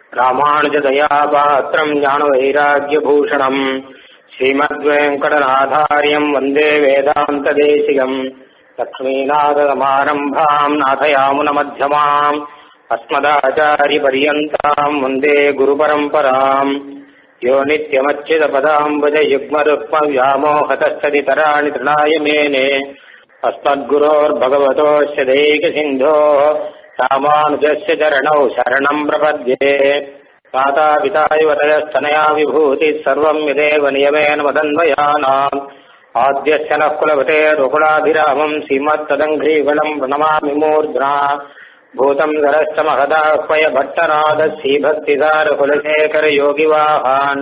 ராமானுஜதயாபாத்திரம் ஞானவைராக்கியபூஷணம் ஸ்ரீமத்வேங்கடநாதாரியம் வந்தே வேதாந்ததேசிகம் லக்ஷ்மீநாதசமாரம்பாம் நாதயாமுனமध्यமாம் अस्मदाचार्यपर्यन्ताम् वन्दे गुरुपरम्पराम् यो नित्यमच्युतपदाम्बुजयुग्मरुक्मव्यामोहतस्तदितराणि तृणाय मेने अस्मद्गुरोर्भगवतोऽस्य दैकसिन्धोः रामानुजस्य चरणौ शरणम् प्रपद्ये मातापितायुवतयस्तनया विभूतिः सर्वम् यदेव नियमेन मदन्वयानाम् आद्यस्य नः कुलपते रुकुलाभिरामम् श्रीमत्तदङ्घ्रीगणम् प्रणमामि मूर्ध्ना भूतम् धरश्च महदाह्वय भट्टनादः श्रीभक्तिसारकुलशेखरयोगिवाहान्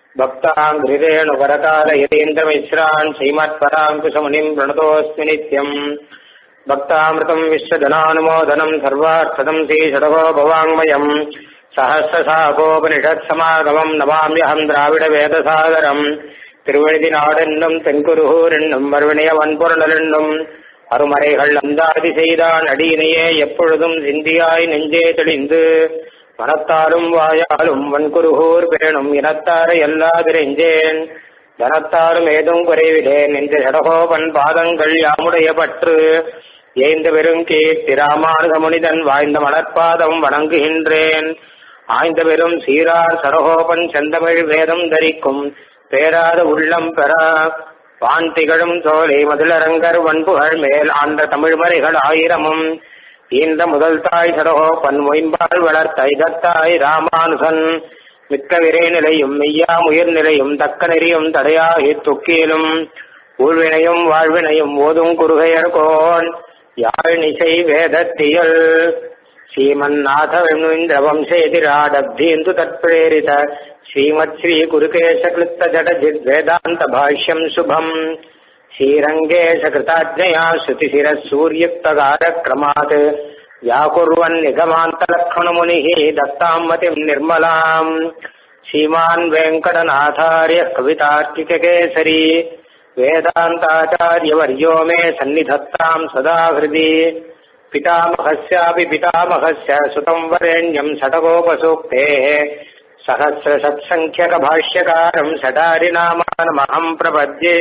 भक्ताङ्घ्रिरेणुपरकालयतीन्द्रमिश्रान् श्रीमत्पराङ्कुशमुनिम् प्रणतोऽस्मि नित्यम् भक्तामृतम् विश्वजनानुमोदनम् सर्वार्थदम् श्रीषडगो भवाङ्मयम् सहस्रशाकोपनिषत्समागमम् नमाम्यहम् द्राविडवेदसागरम् திருவழுதினாடென்னும் தென்குருகூர் மறுவினைய வன்பொருளென்னும் அருமறைகள் அந்தாதி செய்தான் அடியினையே எப்பொழுதும் சிந்தியாய் நெஞ்சே தெளிந்து மனத்தாலும் வாயாலும் வன்குருகூர் பேணும் இனத்தாரை எல்லாதிரெஞ்சேன் தனத்தாலும் ஏதும் குறைவிடேன் இந்த ஜடகோபன் பாதங்கள் யாமுடைய பற்று ஏய்ந்த பெரும் கீர்த்தி ராமானுக முனிதன் வாய்ந்த மலர்பாதம் வணங்குகின்றேன் ஆய்ந்த பெரும் சீரார் சரகோபன் செந்தமிழ் வேதம் தரிக்கும் பேராத உள்ளம் பெற வான் திகழும் சோலை மதுளரங்கர் வன்புகள் மேல் ஆண்ட தமிழ்மறைகள் ஆயிரமும் ஈந்த முதல் தாய் சடகோ பன்மொயம்பால் வளர்த்த இதத்தாய் ராமானுசன் மிக்க விரை நிலையும் மெய்யா உயிர் நிலையும் தக்க நெறியும் தடையாகி துக்கீலும் ஊழ்வினையும் வாழ்வினையும் ஓதும் குறுகையர் கோன் யாழ் நிசை வேதத்தியல் श्रीमन्नाथ वंशेतिराडब्धीन्दु तत्प्रेरित श्रीमत् श्रीकुरुकेशकृत्तजडजिद्वेदान्तभाष्यम् शुभम् श्रीरङ्गेशकृताज्ञया श्रुतिशिरः सूर्युक्तकारक्रमात् व्याकुर्वन्निगमान्तलक्ष्मणमुनिः दत्ताम् मतिम् निर्मलाम् श्रीमान् वेङ्कटनाथार्यः कवितार्किककेसरी वेदान्ताचार्यवर्यो मे सन्निधत्ताम् सदा हृदि पितामहस्यापि पितामहस्य सुतम् वरेण्यम् षटकोपसूक्तेः सहस्रषट्सङ्ख्यकभाष्यकारम् षडारिनामानमहम् प्रपद्ये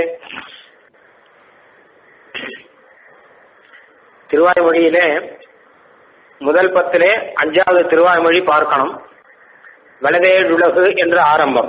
திருவாய்மொழியிலே முதல் பத்திலே அஞ்சாவது திருவாய்மொழி பார்க்கணும் வலவேழுலகு என்ற ஆரம்பம்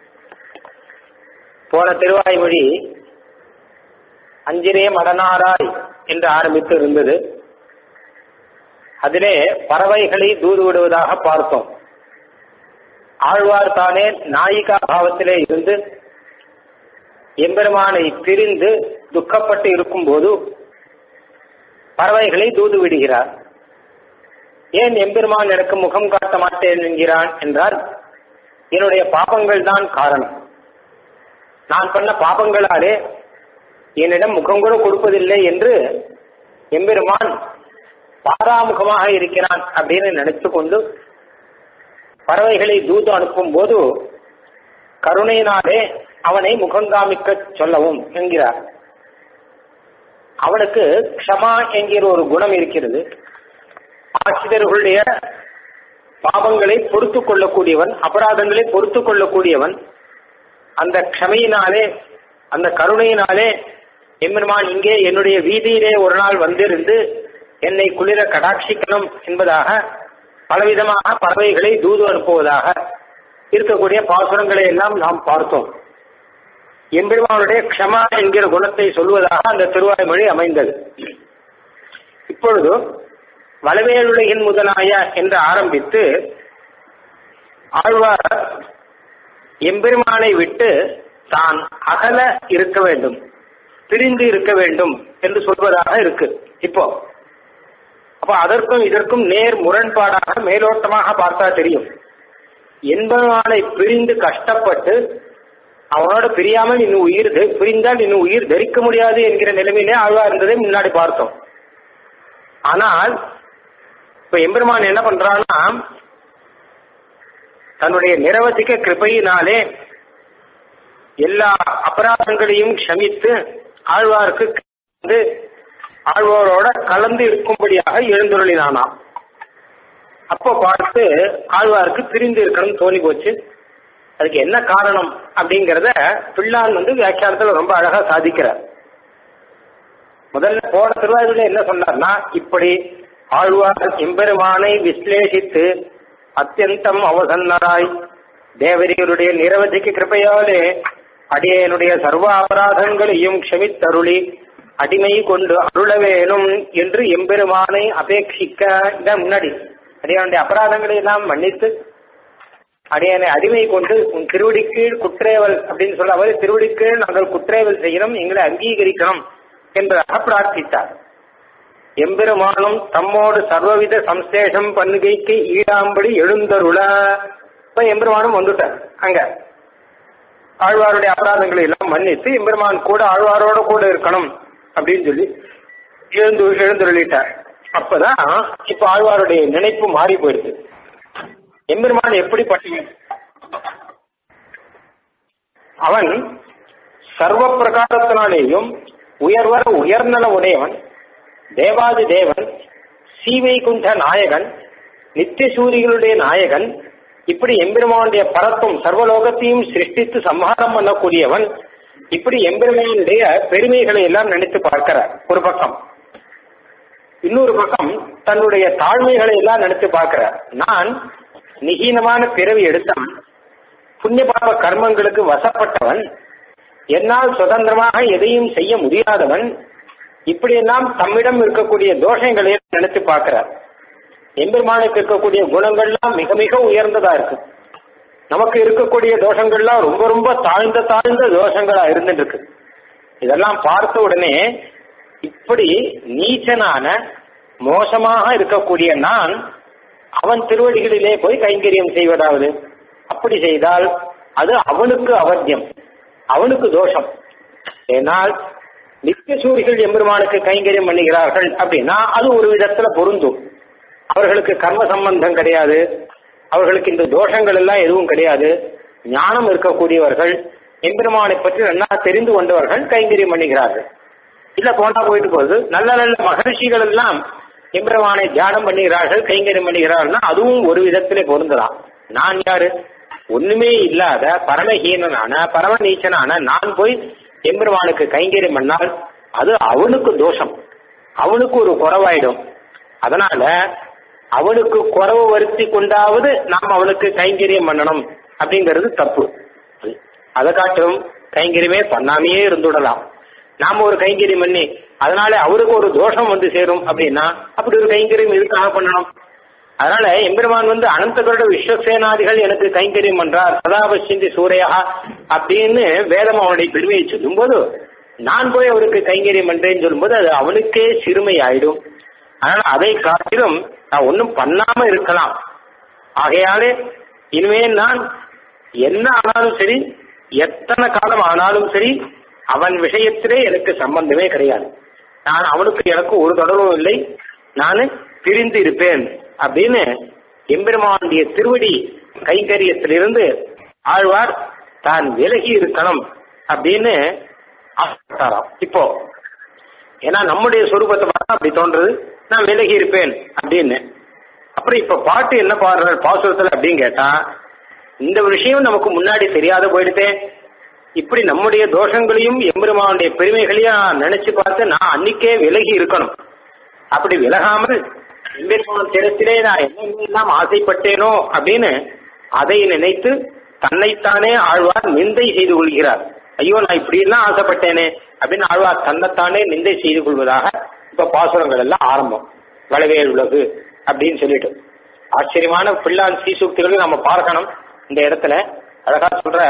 போன திருவாய்மொழி அஞ்சிரே மடனாராய் என்று ஆரம்பித்து இருந்தது அதிலே பறவைகளை தூது விடுவதாக பார்த்தோம் ஆழ்வார் தானே நாயிகா பாவத்திலே இருந்து எம்பெருமானை பிரிந்து துக்கப்பட்டு இருக்கும்போது பறவைகளை தூது விடுகிறார் ஏன் எம்பெருமான் எனக்கு முகம் காட்ட மாட்டேன் என்கிறான் என்றால் என்னுடைய பாபங்கள் தான் காரணம் நான் பண்ண பாபங்களாலே என்னிடம் முகம் கூட கொடுப்பதில்லை என்று எம்பெருமான் பாராமுகமாக இருக்கிறான் அப்படின்னு நினைத்து கொண்டு பறவைகளை தூது அனுப்பும் போது கருணையினாலே அவனை முகங்காமிக்க சொல்லவும் என்கிறார் அவனுக்கு க்ஷமா என்கிற ஒரு குணம் இருக்கிறது ஆசிரியர்களுடைய பாவங்களை பொறுத்து கொள்ளக்கூடியவன் அபராதங்களை பொறுத்து கொள்ளக்கூடியவன் அந்த க்ஷமையினாலே அந்த கருணையினாலே எம்பெருமான் இங்கே என்னுடைய வீதியிலே ஒரு நாள் வந்திருந்து என்னை குளிர கடாட்சிக்கணும் என்பதாக பலவிதமாக பறவைகளை தூது அனுப்புவதாக இருக்கக்கூடிய பாசுரங்களை எல்லாம் நாம் பார்த்தோம் எம்பெருமானுடைய க்ஷமா என்கிற குணத்தை சொல்வதாக அந்த திருவாய்மொழி அமைந்தது இப்பொழுது வளவேலுலகின் முதலாய என்று ஆரம்பித்து ஆழ்வார் எம்பெருமானை விட்டு தான் அகல இருக்க வேண்டும் பிரிந்து இருக்க வேண்டும் என்று சொல்வதாக இருக்கு இப்போ அப்ப அதற்கும் இதற்கும் நேர் முரண்பாடாக மேலோட்டமாக பார்த்தா தெரியும் என்பவனை பிரிந்து கஷ்டப்பட்டு அவனோட பிரியாமல் இன்னும் உயிர் பிரிந்தால் இன்னும் உயிர் தரிக்க முடியாது என்கிற நிலைமையிலே ஆழ்வா இருந்ததை முன்னாடி பார்த்தோம் ஆனால் இப்ப எம்பெருமான் என்ன பண்றான்னா தன்னுடைய நிரவதிக்க கிருபையினாலே எல்லா அபராதங்களையும் க்ஷமித்து ஆழ்வாருக்கு வந்து ஆழ்வாரோட கலந்து இருக்கும்படியாக எழுந்துருளினானாம் அப்போ பார்த்து ஆழ்வாருக்கு பிரிந்து இருக்கணும்னு தோணி போச்சு அதுக்கு என்ன காரணம் அப்படிங்கறத பிள்ளான் வந்து வியாக்கியானத்துல ரொம்ப அழகா சாதிக்கிறார் முதல்ல போன திருவாரூர்ல என்ன சொன்னார்னா இப்படி ஆழ்வார் எம்பெருமானை விஸ்லேஷித்து அத்தியந்தம் அவசன்னராய் தேவரியருடைய நிரவதிக்கு கிருப்பையாலே அடியனுடைய சர்வ அபராதங்களையும் க்ஷமித்தருளி அடிமை கொண்டு அருள வேணும் என்று எம்பெருமானை அபேட்சிக்க இதான் முன்னாடி அடியனுடைய அபராதங்களை எல்லாம் மன்னித்து அடியனை அடிமை கொண்டு உன் திருவடிக்கீழ் குற்றேவல் அப்படின்னு சொல்ல அவர் திருவடிக்கீழ் நாங்கள் குற்றேவல் செய்யணும் எங்களை அங்கீகரிக்கணும் என்பதாக பிரார்த்தித்தார் எம்பெருமானும் தம்மோடு சர்வவித சம்சேஷம் பண்ணுகைக்கு ஈடாம்படி எழுந்தருள இப்ப எம்பெருமானும் வந்துட்டார் அங்க ஆழ்வாருடைய அபராதங்களை எல்லாம் மன்னித்து எம்பெருமான் கூட ஆழ்வாரோட கூட இருக்கணும் அப்படின்னு சொல்லி எழுந்து எழுந்துருளிட்டார் அப்பதான் இப்ப ஆழ்வாருடைய நினைப்பு மாறி போயிடுது எம்பெருமான் எப்படிப்பட்டவன் அவன் சர்வ பிரகாரத்தினாலேயும் உயர்வர உயர்நல உடையவன் தேவாதி தேவன் சீவைகுண்ட நாயகன் நித்திய சூரிகளுடைய நாயகன் இப்படி எம்பெருமானுடைய பரத்தும் சர்வலோகத்தையும் சிருஷ்டித்து சம்ஹாரம் பண்ணக்கூடியவன் இப்படி எம்பெருமானுடைய பெருமைகளை எல்லாம் நினைத்து பார்க்கிறார் ஒரு பக்கம் இன்னொரு பக்கம் தன்னுடைய தாழ்மைகளை எல்லாம் நினைத்து பார்க்கிறார் நான் நிகீனமான பிறவி எடுத்தவன் புண்ணிய பாப கர்மங்களுக்கு வசப்பட்டவன் என்னால் சுதந்திரமாக எதையும் செய்ய முடியாதவன் இப்படியெல்லாம் தம்மிடம் இருக்கக்கூடிய தோஷங்களை நினைத்து பார்க்கிறார் எம்பெருமானுக்கு இருக்கக்கூடிய குணங்கள்லாம் மிக மிக உயர்ந்ததா இருக்கு நமக்கு இருக்கக்கூடிய தோஷங்கள்லாம் ரொம்ப ரொம்ப தாழ்ந்த தாழ்ந்த தோஷங்களா இருந்துட்டு இருக்கு இதெல்லாம் பார்த்த உடனே இப்படி நீச்சனான மோசமாக இருக்கக்கூடிய நான் அவன் திருவடிகளிலே போய் கைங்கரியம் செய்வதாவது அப்படி செய்தால் அது அவனுக்கு அவத்தியம் அவனுக்கு தோஷம் ஏனால் நித்தியசூரிகள் எம்பெருமானுக்கு கைங்கரியம் பண்ணுகிறார்கள் அப்படின்னா அது ஒரு விதத்துல பொருந்தும் அவர்களுக்கு கர்ம சம்பந்தம் கிடையாது அவர்களுக்கு இந்த தோஷங்கள் எல்லாம் எதுவும் கிடையாது ஞானம் இருக்கக்கூடியவர்கள் எம்பெருமானை பற்றி நல்லா தெரிந்து கொண்டவர்கள் கைங்கரியம் பண்ணுகிறார்கள் இல்ல போனா போயிட்டு போகுது நல்ல நல்ல மகர்ஷிகள் எல்லாம் எம்பெருமானை தியானம் பண்ணுகிறார்கள் கைங்கரியம் பண்ணுகிறார்கள்னா அதுவும் ஒரு விதத்திலே பொருந்தலாம் நான் யாரு ஒண்ணுமே இல்லாத பரமஹீனனான பரமநீச்சனான நான் போய் எம்பெருமானுக்கு கைங்கரியம் பண்ணால் அது அவனுக்கு தோஷம் அவனுக்கு ஒரு குறவாயிடும் அதனால அவனுக்கு குறவு வருத்தி கொண்டாவது நாம் அவனுக்கு கைங்கரியம் பண்ணணும் அப்படிங்கிறது தப்பு அதை காட்டும் கைங்கரியமே பண்ணாமையே இருந்துடலாம் நாம ஒரு கைங்கரியம் பண்ணி அதனால அவருக்கு ஒரு தோஷம் வந்து சேரும் அப்படின்னா அப்படி ஒரு கைங்கரியம் எதுக்காக பண்ணணும் அதனால எம்பெருமான் வந்து அனந்தகருட விஸ்வசேனாதிகள் எனக்கு கைங்கரியம் பண்றார் சதாபசிந்தி சூரையா அப்படின்னு வேதம் அவனுடைய பெருமையை சொல்லும் போது நான் போய் அவருக்கு கைங்கரியம் பண்றேன்னு சொல்லும்போது அது அவனுக்கே சிறுமை ஆயிடும் அதனால அதை காட்டிலும் நான் ஒன்றும் பண்ணாம இருக்கலாம் ஆகையாலே இனிமே நான் என்ன ஆனாலும் சரி எத்தனை காலம் ஆனாலும் சரி அவன் விஷயத்திலே எனக்கு சம்பந்தமே கிடையாது நான் அவனுக்கு எனக்கு ஒரு தொடர்பும் இல்லை நான் பிரிந்து இருப்பேன் அப்படின்னு எம்பெருமானுடைய திருவடி கைங்கரியத்திலிருந்து ஆழ்வார் தான் விலகி இருக்கணும் அப்படின்னு ஆசைப்பட்டாராம் இப்போ ஏன்னா நம்முடைய சொரூபத்தை பார்த்தா அப்படி தோன்றது நான் விலகி இருப்பேன் அப்படின்னு அப்புறம் இப்ப பாட்டு என்ன பாடுறார் பாசுரத்துல அப்படின்னு கேட்டா இந்த விஷயம் நமக்கு முன்னாடி தெரியாத போயிடுதே இப்படி நம்முடைய தோஷங்களையும் எம்பெருமானுடைய பெருமைகளையும் நினைச்சு பார்த்து நான் அன்னைக்கே விலகி இருக்கணும் அப்படி விலகாமல் எம்பெருமான் திறத்திலே நான் என்னென்னலாம் ஆசைப்பட்டேனோ அப்படின்னு அதை நினைத்து தன்னைத்தானே ஆழ்வார் நிந்தை செய்து கொள்கிறார் ஐயோ நான் இப்படி எல்லாம் ஆசைப்பட்டேனே அப்படின்னு ஆழ்வார் தன்னைத்தானே நிந்தை செய்து கொள்வதாக இப்ப பாசுரங்கள் எல்லாம் ஆரம்பம் வளவேல் உலகு அப்படின்னு சொல்லிட்டு ஆச்சரியமான பிள்ளான் சீசூக்திகளை நம்ம பார்க்கணும் இந்த இடத்துல அழகா சொல்ற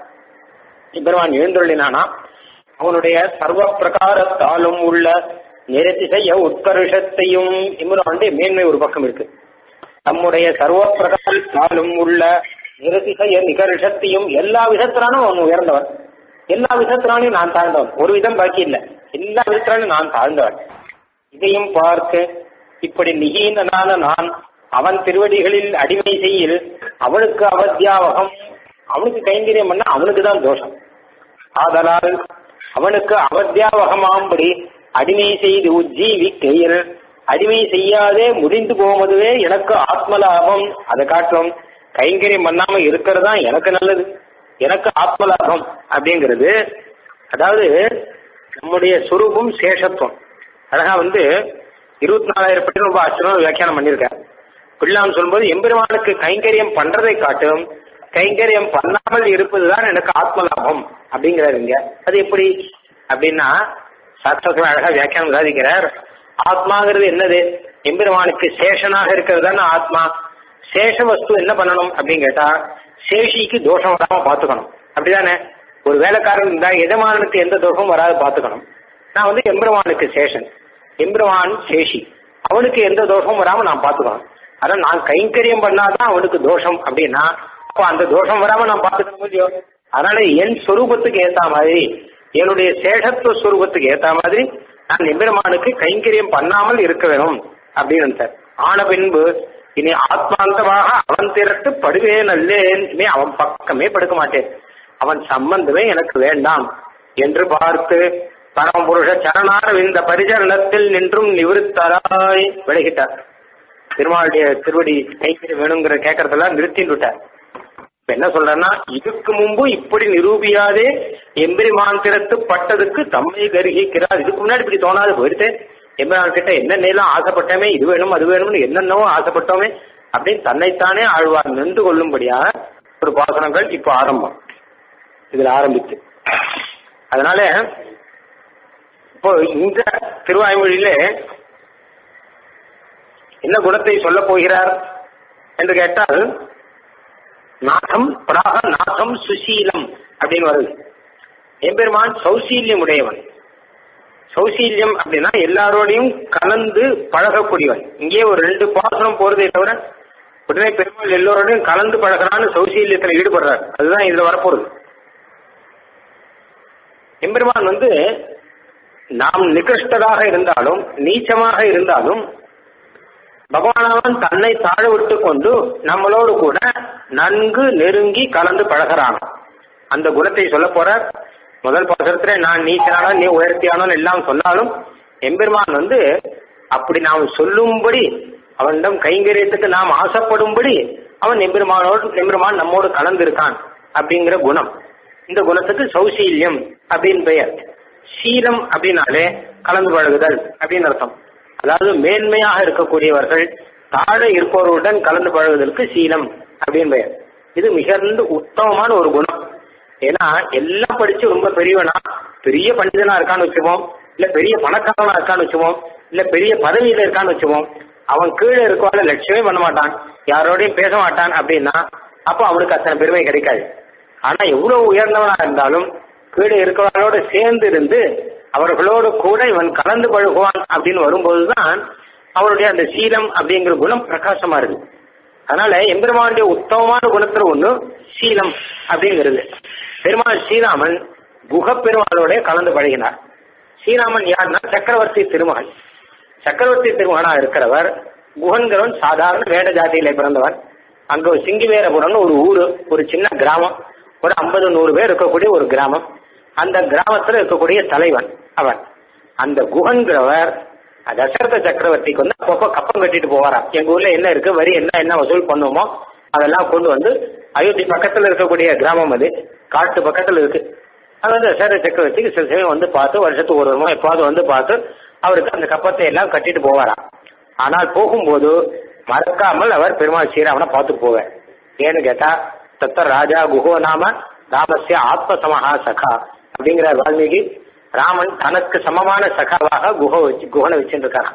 பெருமான் எழுந்துள்ளினானா அவனுடைய சர்வ பிரகாரத்தாலும் உள்ள நிறத்திசைய உட்கருஷத்தையும் இம்ரானுடைய மேன்மை ஒரு பக்கம் இருக்கு நம்முடைய சர்வ பிரகாரத்தாலும் உள்ள நிறத்திசைய நிகர்ஷத்தையும் எல்லா விதத்தினாலும் அவன் உயர்ந்தவன் எல்லா விதத்தினாலும் நான் தாழ்ந்தவன் ஒரு விதம் பாக்கி இல்லை எல்லா விதத்தினாலும் நான் தாழ்ந்தவன் இதையும் பார்த்து இப்படி நிகீனனான நான் அவன் திருவடிகளில் அடிமை செய்யில் அவனுக்கு அவத்தியாவகம் அவனுக்கு கைங்கரியம் பண்ண அவனுக்கு தான் தோஷம் ஆதலால் அவனுக்கு அவத்தியாவகமாம்படி அடிமை செய்து உஜ்ஜீவிக்கையில் அடிமை செய்யாதே முடிந்து போவதுவே எனக்கு ஆத்ம லாபம் அதை காட்டிலும் கைங்கரியம் பண்ணாம இருக்கிறது தான் எனக்கு நல்லது எனக்கு ஆத்ம லாபம் அப்படிங்கிறது அதாவது நம்முடைய சுரூபம் சேஷத்துவம் அழகா வந்து இருபத்தி நாலாயிரம் பற்றி ரொம்ப ஆச்சரியம் வியாக்கியானம் பண்ணியிருக்கார் பிள்ளாம் சொல்லும்போது எம்பெருமானுக்கு கைங்கரியம் பண்றதை காட்டும் கைங்கரியம் பண்ணாமல் இருப்பதுதான் எனக்கு ஆத்ம லாபம் அப்படிங்கிறாருங்க அது எப்படி அப்படின்னா சாஸ்திரத்தில் அழகா வியாக்கியானம் சாதிக்கிறார் ஆத்மாங்கிறது என்னது எம்பெருமானுக்கு சேஷனாக இருக்கிறது தானே ஆத்மா சேஷ வஸ்து என்ன பண்ணணும் அப்படின்னு கேட்டா சேஷிக்கு தோஷம் வராம பாத்துக்கணும் அப்படிதானே ஒரு வேலைக்காரன் இருந்தா எஜமானனுக்கு எந்த தோஷமும் வராது பாத்துக்கணும் நான் வந்து எம்பெருமானுக்கு சேஷன் எம்பெருமான் சேஷி அவனுக்கு எந்த தோஷமும் வராம நான் பாத்துக்கணும் அதான் நான் கைங்கரியம் பண்ணாதான் அவனுக்கு தோஷம் அப்படின்னா அப்போ அந்த தோஷம் வராம நான் பாத்துக்கணும் இல்லையோ அதனால என் சொரூபத்துக்கு ஏத்த மாதிரி என்னுடைய சேஷத்துவ சொரூபத்துக்கு ஏத்த மாதிரி நான் எம்பெருமானுக்கு கைங்கரியம் பண்ணாமல் இருக்க வேணும் அப்படின்னு சார் ஆன பின்பு இனி ஆத்மாந்தமாக அவன் திரட்டு படுவே நல்லேன் இனி அவன் பக்கமே படுக்க மாட்டேன் அவன் சம்பந்தமே எனக்கு வேண்டாம் என்று பார்த்து பரமபுருஷ சரணார இந்த பரிசரணத்தில் நின்றும் நிவிருத்தராய் விலகிட்டார் திருமாளுடைய திருவடி கைக்கு வேணுங்கிற கேட்கறதெல்லாம் நிறுத்திட்டு விட்டார் இப்ப என்ன சொல்றேன்னா இதுக்கு முன்பு இப்படி நிரூபியாதே எம்பெருமான் திறத்து பட்டதுக்கு தம்மை கருகிக்கிறார் இதுக்கு முன்னாடி இப்படி தோணாது போயிடுத்து எம்பெருமான் கிட்ட என்னென்னலாம் ஆசைப்பட்டோமே இது வேணும் அது வேணும்னு என்னென்னவோ ஆசைப்பட்டோமே அப்படின்னு தன்னைத்தானே ஆழ்வார் நின்று கொள்ளும்படியாக ஒரு பாசனங்கள் இப்ப ஆரம்பம் இதுல ஆரம்பித்து அதனால இப்போ இந்த திருவாய்மொழியில என்ன குணத்தை சொல்ல போகிறார் என்று கேட்டால் நாகம் பிராக நாகம் சுசீலம் அப்படின்னு வருது எம்பெருமான் சௌசீல்யம் உடையவன் சௌசீல்யம் அப்படின்னா எல்லாரோடையும் கலந்து பழகக்கூடியவன் இங்கே ஒரு ரெண்டு பாசனம் போறதே தவிர உடனே பெருமாள் எல்லோரோடையும் கலந்து பழகிறான்னு சௌசீல்யத்தில் ஈடுபடுறார் அதுதான் இதுல வரப்போறது எம்பெருமான் வந்து நாம் நிகிருஷ்டராக இருந்தாலும் நீச்சமாக இருந்தாலும் பகவானவன் தன்னை தாழ விட்டு கொண்டு நம்மளோடு கூட நன்கு நெருங்கி கலந்து பழகிறான் அந்த குணத்தை சொல்ல போற முதல் பாசத்துல நான் நீச்சனான நீ உயர்த்தியானோன்னு எல்லாம் சொன்னாலும் எம்பெருமான் வந்து அப்படி நாம் சொல்லும்படி அவனிடம் கைங்கரியத்துக்கு நாம் ஆசைப்படும்படி அவன் எம்பெருமானோடு எம்பெருமான் நம்மோடு கலந்திருக்கான் அப்படிங்கிற குணம் இந்த குணத்துக்கு சௌசீல்யம் அப்படின்னு பெயர் சீலம் அப்படின்னாலே கலந்து பழகுதல் அப்படின்னு அர்த்தம் அதாவது மேன்மையாக இருக்கக்கூடியவர்கள் தாழ இருப்பவர்களுடன் கலந்து பழகுவதற்கு சீலம் அப்படின்னு பெயர் இது மிகுந்த உத்தமமான ஒரு குணம் ஏன்னா எல்லாம் படிச்சு ரொம்ப பெரியவனா பெரிய பண்டிதனா இருக்கான்னு வச்சுப்போம் இல்ல பெரிய பணக்காரனா இருக்கான்னு வச்சுப்போம் இல்ல பெரிய பதவியில இருக்கான்னு வச்சுப்போம் அவன் கீழே இருக்கவால லட்சியமே பண்ண மாட்டான் யாரோடையும் பேச மாட்டான் அப்படின்னா அப்போ அவனுக்கு அத்தனை பெருமை கிடைக்காது ஆனா எவ்வளவு உயர்ந்தவனா இருந்தாலும் கீழே இருக்கவர்களோடு சேர்ந்து இருந்து அவர்களோடு கூட இவன் கலந்து பழகுவான் அப்படின்னு வரும்போதுதான் அவனுடைய அந்த சீலம் அப்படிங்கிற குணம் பிரகாசமா இருக்கு அதனால எம்பெருமானுடைய உத்தமமான குணத்துல ஒண்ணு சீலம் அப்படிங்கிறது பெருமாள் ஸ்ரீராமன் குக பெருமாளோட கலந்து பழகினார் ஸ்ரீராமன் யாருன்னா சக்கரவர்த்தி திருமகன் சக்கரவர்த்தி திருமகனா இருக்கிறவர் குகன்கிறவன் சாதாரண வேட ஜாதியில பிறந்தவன் அங்க ஒரு சிங்கிவேரபுரம்னு ஒரு ஊரு ஒரு சின்ன கிராமம் ஒரு ஐம்பது நூறு பேர் இருக்கக்கூடிய ஒரு கிராமம் அந்த கிராமத்துல இருக்கக்கூடிய தலைவன் அவன் அந்த குகன்கிறவர் தசரத சக்கரவர்த்திக்கு வந்து அப்பப்போ கப்பம் கட்டிட்டு போவாராம் எங்க ஊர்ல என்ன இருக்கு வரி என்ன என்ன வசூல் பண்ணுவோமோ அதெல்லாம் கொண்டு வந்து அயோத்தி பக்கத்துல இருக்கக்கூடிய கிராமம் அது காட்டு பக்கத்துல இருக்கு அது வந்து தசரத சக்கரவர்த்திக்கு சில சமயம் வந்து பார்த்து வருஷத்துக்கு ஒரு வருமா எப்பாவது வந்து பார்த்து அவருக்கு அந்த கப்பத்தை எல்லாம் கட்டிட்டு போவாராம் ஆனால் போகும்போது மறக்காமல் அவர் பெருமாள் ஸ்ரீராமனை பார்த்துட்டு போவார் ஏன்னு கேட்டா தத்த ராஜா குஹோ நாம ராமஸ்ய ஆத்மசமஹா சகா அப்படிங்கிறார் வால்மீகி ராமன் தனக்கு சமமான சகாவாக குஹ வச்சு குஹனை வச்சுருக்காராம்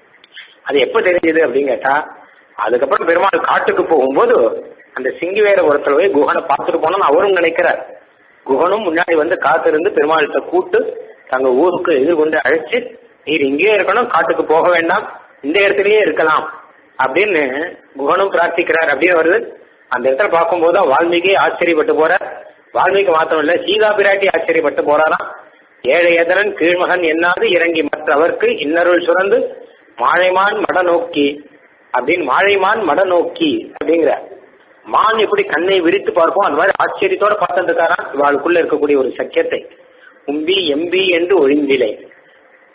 அது எப்ப தெரிஞ்சது அப்படின்னு கேட்டா அதுக்கப்புறம் பெருமாள் காட்டுக்கு போகும்போது அந்த சிங்கிவேரபுரத்துல போய் குஹனை பார்த்துட்டு போனோம்னு அவரும் நினைக்கிறார் குஹனும் முன்னாடி வந்து காத்திருந்து பெருமாள்கிட்ட கூட்டு தங்க ஊருக்கு எதிர்கொண்டு அழைச்சு நீர் இங்கேயே இருக்கணும் காட்டுக்கு போக வேண்டாம் இந்த இடத்துலயே இருக்கலாம் அப்படின்னு குஹனும் பிரார்த்திக்கிறார் அப்படின்னு வருது அந்த இடத்துல பார்க்கும்போது தான் வால்மீகி ஆச்சரியப்பட்டு போறார் வால்மீகி மாத்திரம் இல்ல சீதா பிராட்டி ஆச்சரியப்பட்டு போறாராம் ஏழை எதனன் கீழ்மகன் என்னாது இறங்கி மற்றவர்க்கு இன்னருள் சுரந்து மாழைமான் மட நோக்கி அப்படின்னு மாழைமான் மட நோக்கி அப்படிங்கிற மான் எப்படி கண்ணை விரித்து பார்ப்போம் அந்த மாதிரி ஆச்சரியத்தோட பார்த்துட்டு இருக்காராம் இவாளுக்குள்ள இருக்கக்கூடிய ஒரு சக்கியத்தை உம்பி எம்பி என்று ஒழிந்திலை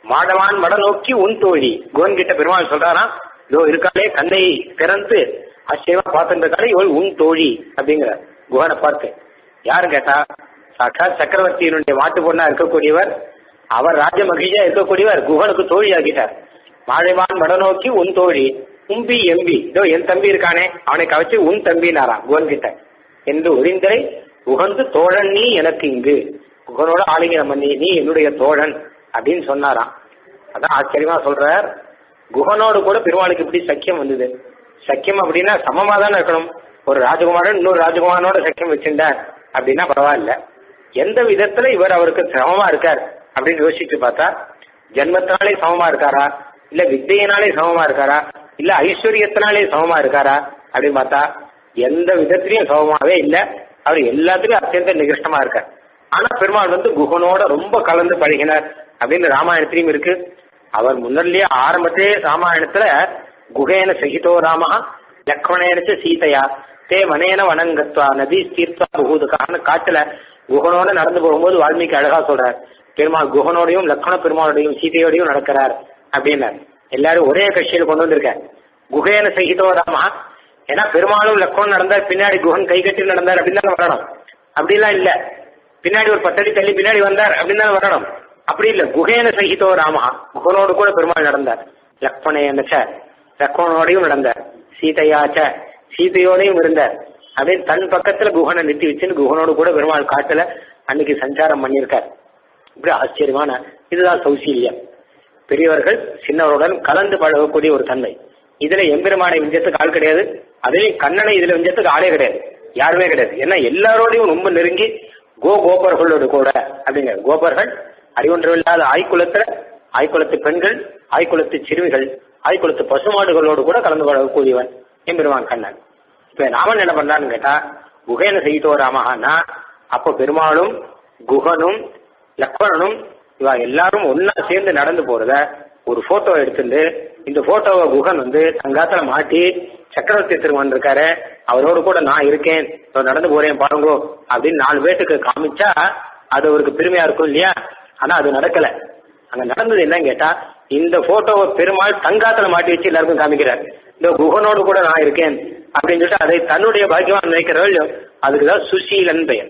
மாடவான் மட நோக்கி உன் தோழி குகன் கிட்ட பெருமாள் சொல்றாராம் இதோ இருக்காளே கண்ணை திறந்து ஆச்சரியமா பார்த்துட்டு இருக்காளே இவள் உன் தோழி அப்படிங்கிற குகனை பார்த்து யாரு கேட்டா சாட்சாத் சக்கரவர்த்தியினுடைய மாட்டு பொண்ணா இருக்கக்கூடியவர் அவர் ராஜ மகிழ்ச்சியா இருக்கக்கூடியவர் குகனுக்கு தோழி ஆகிட்டார் மாழைவான் மட நோக்கி உன் தோழி உம்பி எம்பி இதோ என் தம்பி இருக்கானே அவனை கவச்சு உன் தம்பினாராம் குகன் கிட்ட என்று ஒரிந்தரை உகந்து தோழன் நீ எனக்கு இங்கு குகனோட ஆலிங்கனம் பண்ணி நீ என்னுடைய தோழன் அப்படின்னு சொன்னாராம் அதான் ஆச்சரியமா சொல்றார் குகனோடு கூட பெருமாளுக்கு இப்படி சக்கியம் வந்தது சக்கியம் அப்படின்னா சமமா தானே இருக்கணும் ஒரு ராஜகுமாரன் இன்னொரு ராஜகுமாரனோட சக்கியம் வச்சிருந்தார் அப்படின்னா பரவாயில்ல எந்த விதத்துல இவர் அவருக்கு சமமா இருக்கார் அப்படின்னு யோசிச்சு பார்த்தா ஜென்மத்தினாலே சமமா இருக்காரா இல்ல வித்தையினாலே சமமா இருக்காரா இல்ல ஐஸ்வர்யத்தினாலே சமமா இருக்காரா அப்படின்னு பார்த்தா எந்த விதத்திலையும் சமமாவே இல்ல அவர் எல்லாத்துலயும் அத்தியந்த நிகிருஷ்டமா இருக்கார் ஆனா பெருமாள் வந்து குகனோட ரொம்ப கலந்து பழகினார் அப்படின்னு ராமாயணத்திலையும் இருக்கு அவர் முன்னர்லயே ஆரம்பத்திலே ராமாயணத்துல குகேன சகிதோ ராமா லக்ஷ்மணேனச்ச சீதையா தே வனேன வனங்கத்வா நதி தீர்த்தா புகுதுக்கான காட்டுல குகனோட நடந்து போகும்போது வால்மீகி அழகா சொல்றார் பெருமாள் குகனோடையும் லக்ஷ்மண பெருமாளோடையும் சீதையோடையும் நடக்கிறார் அப்படின்னார் எல்லாரும் ஒரே கட்சியில் கொண்டு வந்திருக்கார் குகேன சகிதோ ராமா ஏன்னா பெருமாளும் லக்ஷ்மணன் நடந்தார் பின்னாடி குகன் கை கட்டி நடந்தார் அப்படின்னு தான் வரணும் அப்படிலாம் இல்ல பின்னாடி ஒரு பத்தடி தள்ளி பின்னாடி வந்தார் அப்படின்னு தான் வரணும் அப்படி இல்ல குகேன சகிதோ ராமா குகனோடு கூட பெருமாள் நடந்தார் லக்ஷ்மணேனச்ச லக்ஷ்மணோடையும் நடந்தார் சீதையாச்ச சீதையோடையும் இருந்தார் அப்படின்னு தன் பக்கத்துல குகனை நிறுத்தி வச்சுன்னு குகனோடு கூட பெருமாள் காட்டுல அன்னைக்கு சஞ்சாரம் பண்ணியிருக்கார் இப்படி ஆச்சரியமான இதுதான் சௌசீல்யம் பெரியவர்கள் சின்னவருடன் கலந்து பழகக்கூடிய ஒரு தன்மை இதுல எம்பெருமானை விஞ்சத்துக்கு ஆள் கிடையாது அதுலயும் கண்ணனை இதுல விஞ்சத்துக்கு ஆளே கிடையாது யாருமே கிடையாது ஏன்னா எல்லாரோடையும் ரொம்ப நெருங்கி கோ கோபர்களோடு கூட அப்படிங்க கோபர்கள் அறிவொன்றில்லாத ஆய்குலத்துல ஆய்குலத்து பெண்கள் ஆய்குலத்து சிறுமிகள் ஆய்குலத்து பசுமாடுகளோடு கூட கலந்து பழகக்கூடியவன் எம்பெருமான் கண்ணன் இப்ப ராமன் என்ன பண்ணான்னு கேட்டா குகேன செய்தோ ராமஹான்னா அப்போ பெருமாளும் குகனும் லக்ஷ்மணனும் இவ எல்லாரும் ஒன்னா சேர்ந்து நடந்து போறத ஒரு போட்டோ எடுத்துட்டு இந்த போட்டோவை குகன் வந்து தங்காத்துல மாட்டி சக்கரவர்த்தி திருமன் இருக்காரு அவரோடு கூட நான் இருக்கேன் இதோ நடந்து போறேன் பாருங்கோ அப்படின்னு நாலு பேட்டுக்கு காமிச்சா அது அவருக்கு பெருமையா இருக்கும் இல்லையா ஆனா அது நடக்கல அங்க நடந்தது என்னன்னு கேட்டா இந்த போட்டோவை பெருமாள் தங்காத்துல மாட்டி வச்சு எல்லாருக்கும் காமிக்கிறார் இந்த குகனோடு கூட நான் இருக்கேன் அப்படின்னு சொல்லிட்டு அதை தன்னுடைய பாக்கியமா நினைக்கிறவர்கள் அதுக்குதான் சுசீலன் பெயர்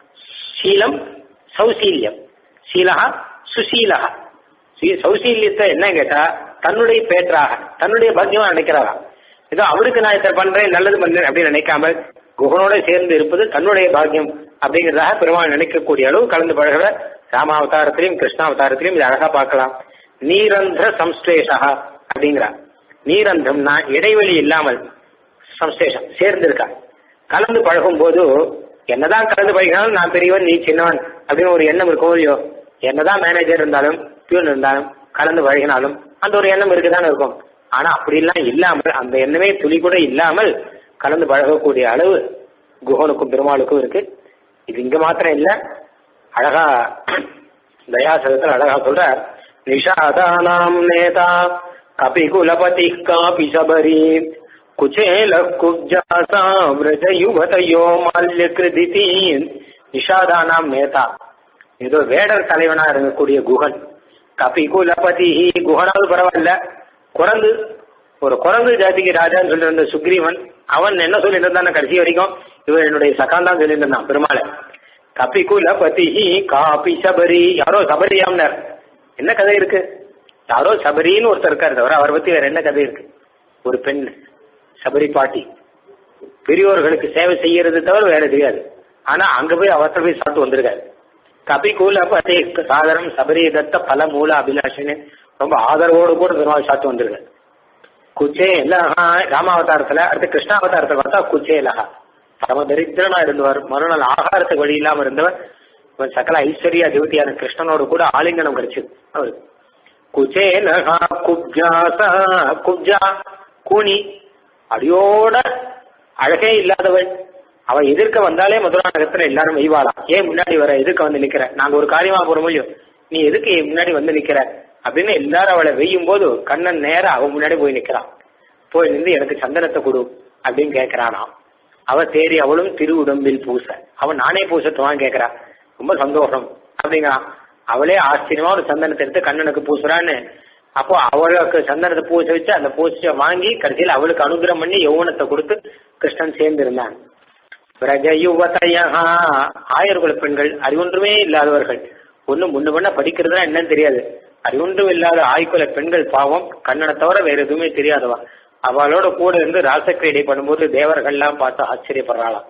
சீலம் சௌசீல்யம் சீலகா சுசீலகா சௌசீல்யத்தை என்ன கேட்டா தன்னுடைய பேற்றாக தன்னுடைய பாக்கியமா நினைக்கிறாரா ஏதோ அவருக்கு நான் இதை பண்றேன் நல்லது பண்றேன் அப்படின்னு நினைக்காமல் குகனோட சேர்ந்து இருப்பது தன்னுடைய பாக்கியம் அப்படிங்கிறதாக பெருமாள் நினைக்கக்கூடிய அளவு கலந்து பழகிற ராமாவதாரத்திலையும் கிருஷ்ணாவதாரத்திலையும் இது அழகா பார்க்கலாம் நீரந்திர சம்ஸ்லேஷா அப்படிங்கிறா நீரந்தம்னா இடைவெளி இல்லாமல் சம்ஸ்லேஷம் சேர்ந்து இருக்கா கலந்து பழகும் போது என்னதான் கலந்து பழகினாலும் நான் பெரியவன் நீ சின்னவன் அப்படின்னு ஒரு எண்ணம் இருக்கும் இல்லையோ என்னதான் மேனேஜர் இருந்தாலும் பியூன் இருந்தாலும் கலந்து பழகினாலும் அந்த ஒரு எண்ணம் இருக்குதானே இருக்கும் ஆனா அப்படிலாம் இல்லாமல் அந்த எண்ணமே துளி கூட இல்லாமல் கலந்து பழகக்கூடிய அளவு குகனுக்கும் பெருமாளுக்கும் இருக்கு இது இங்க மாத்திரம் இல்ல அழகா தயாசகத்தில் அழகா சொல்ற நிஷாதானாம் நேதா கபி குலபதி காபி சபரி குச்சேல குப்ஜாசா விரஜ யுவதையோ மால்ய கிருதிதி நிஷாதானாம் நேதா ஏதோ வேடர் தலைவனா இருக்கக்கூடிய குகன் கபி குலபதி குகனாவது பரவாயில்ல குரங்கு ஒரு குரங்கு ஜாதிக்கு ராஜான்னு சொல்லிட்டு இருந்த சுக்ரீவன் அவன் என்ன சொல்லிட்டு இருந்தான் கடைசி வரைக்கும் இவன் என்னுடைய சகான் தான் சொல்லிட்டு இருந்தான் பெருமாளை கபி குலபதி காபி சபரி யாரோ சபரியாம்னர் என்ன கதை இருக்கு யாரோ சபரின்னு ஒருத்தர் இருக்காரு தவிர அவரை பத்தி வேற என்ன கதை இருக்கு ஒரு பெண் சபரி பாட்டி பெரியோர்களுக்கு சேவை செய்யறது தவிர வேற தெரியாது ஆனா அங்க போய் அவர்த்த போய் சாப்பிட்டு வந்திருக்காரு கபி குலபதி சாதனம் சபரி தத்த பல மூல அபிலாஷின்னு ரொம்ப ஆதரவோடு கூட பெருமாள் சாப்பிட்டு வந்திருக்காரு குச்சே லஹா ராமாவதாரத்துல அடுத்து கிருஷ்ணாவதாரத்தை பார்த்தா குச்சே லஹா பரம தரித்திரனா இருந்தவர் மறுநாள் ஆகாரத்துக்கு வழி இல்லாம இருந்தவர் இவன் சகல ஐஸ்வர்யா தேவதியான கிருஷ்ணனோடு கூட ஆலிங்கனம் கிடைச்சது அவருக்கு குச்சே லஹா குப்ஜாசா குப்ஜா கூனி அடியோட அழகே இல்லாதவள் அவ எதிர்க்க வந்தாலே மதுராநகரத்துல எல்லாரும் வெய்வாளாம் ஏன் முன்னாடி வர எதிர்க்க வந்து நிக்கிற நாங்க ஒரு காரியமா போற முடியும் நீ எதுக்கு என் முன்னாடி வந்து நிக்கிற அப்படின்னு எல்லாரும் அவளை வெய்யும் போது கண்ணன் நேரா அவன் முன்னாடி போய் நிக்கிறான் போய் நின்று எனக்கு சந்தனத்தை கொடு அப்படின்னு கேட்கிறானாம் அவ தேறி அவளும் திரு உடம்பில் பூச அவன் நானே பூசட்டுவான்னு கேட்கிறா ரொம்ப சந்தோஷம் அப்படிங்கிறான் அவளே ஆச்சரியமா ஒரு சந்தனத்தை எடுத்து கண்ணனுக்கு பூசுறான்னு அப்போ அவளுக்கு சந்தனத்தை பூச வச்சு அந்த பூச வாங்கி கடைசியில் அவளுக்கு அனுகிரகம் பண்ணி யௌவனத்தை கொடுத்து கிருஷ்ணன் சேர்ந்திருந்தான் பிரஜயுவதையா ஆயர்குல பெண்கள் அறிவொன்றுமே இல்லாதவர்கள் ஒண்ணு முன்ன பண்ண படிக்கிறதுனா என்னன்னு தெரியாது அறிவொன்றும் இல்லாத ஆய்குல பெண்கள் பாவம் கண்ணனை தவிர வேற எதுவுமே தெரியாதவா அவளோட கூட இருந்து ராசக்கிரீடை பண்ணும்போது தேவர்கள்லாம் பார்த்து ஆச்சரியப்படுறாளாம்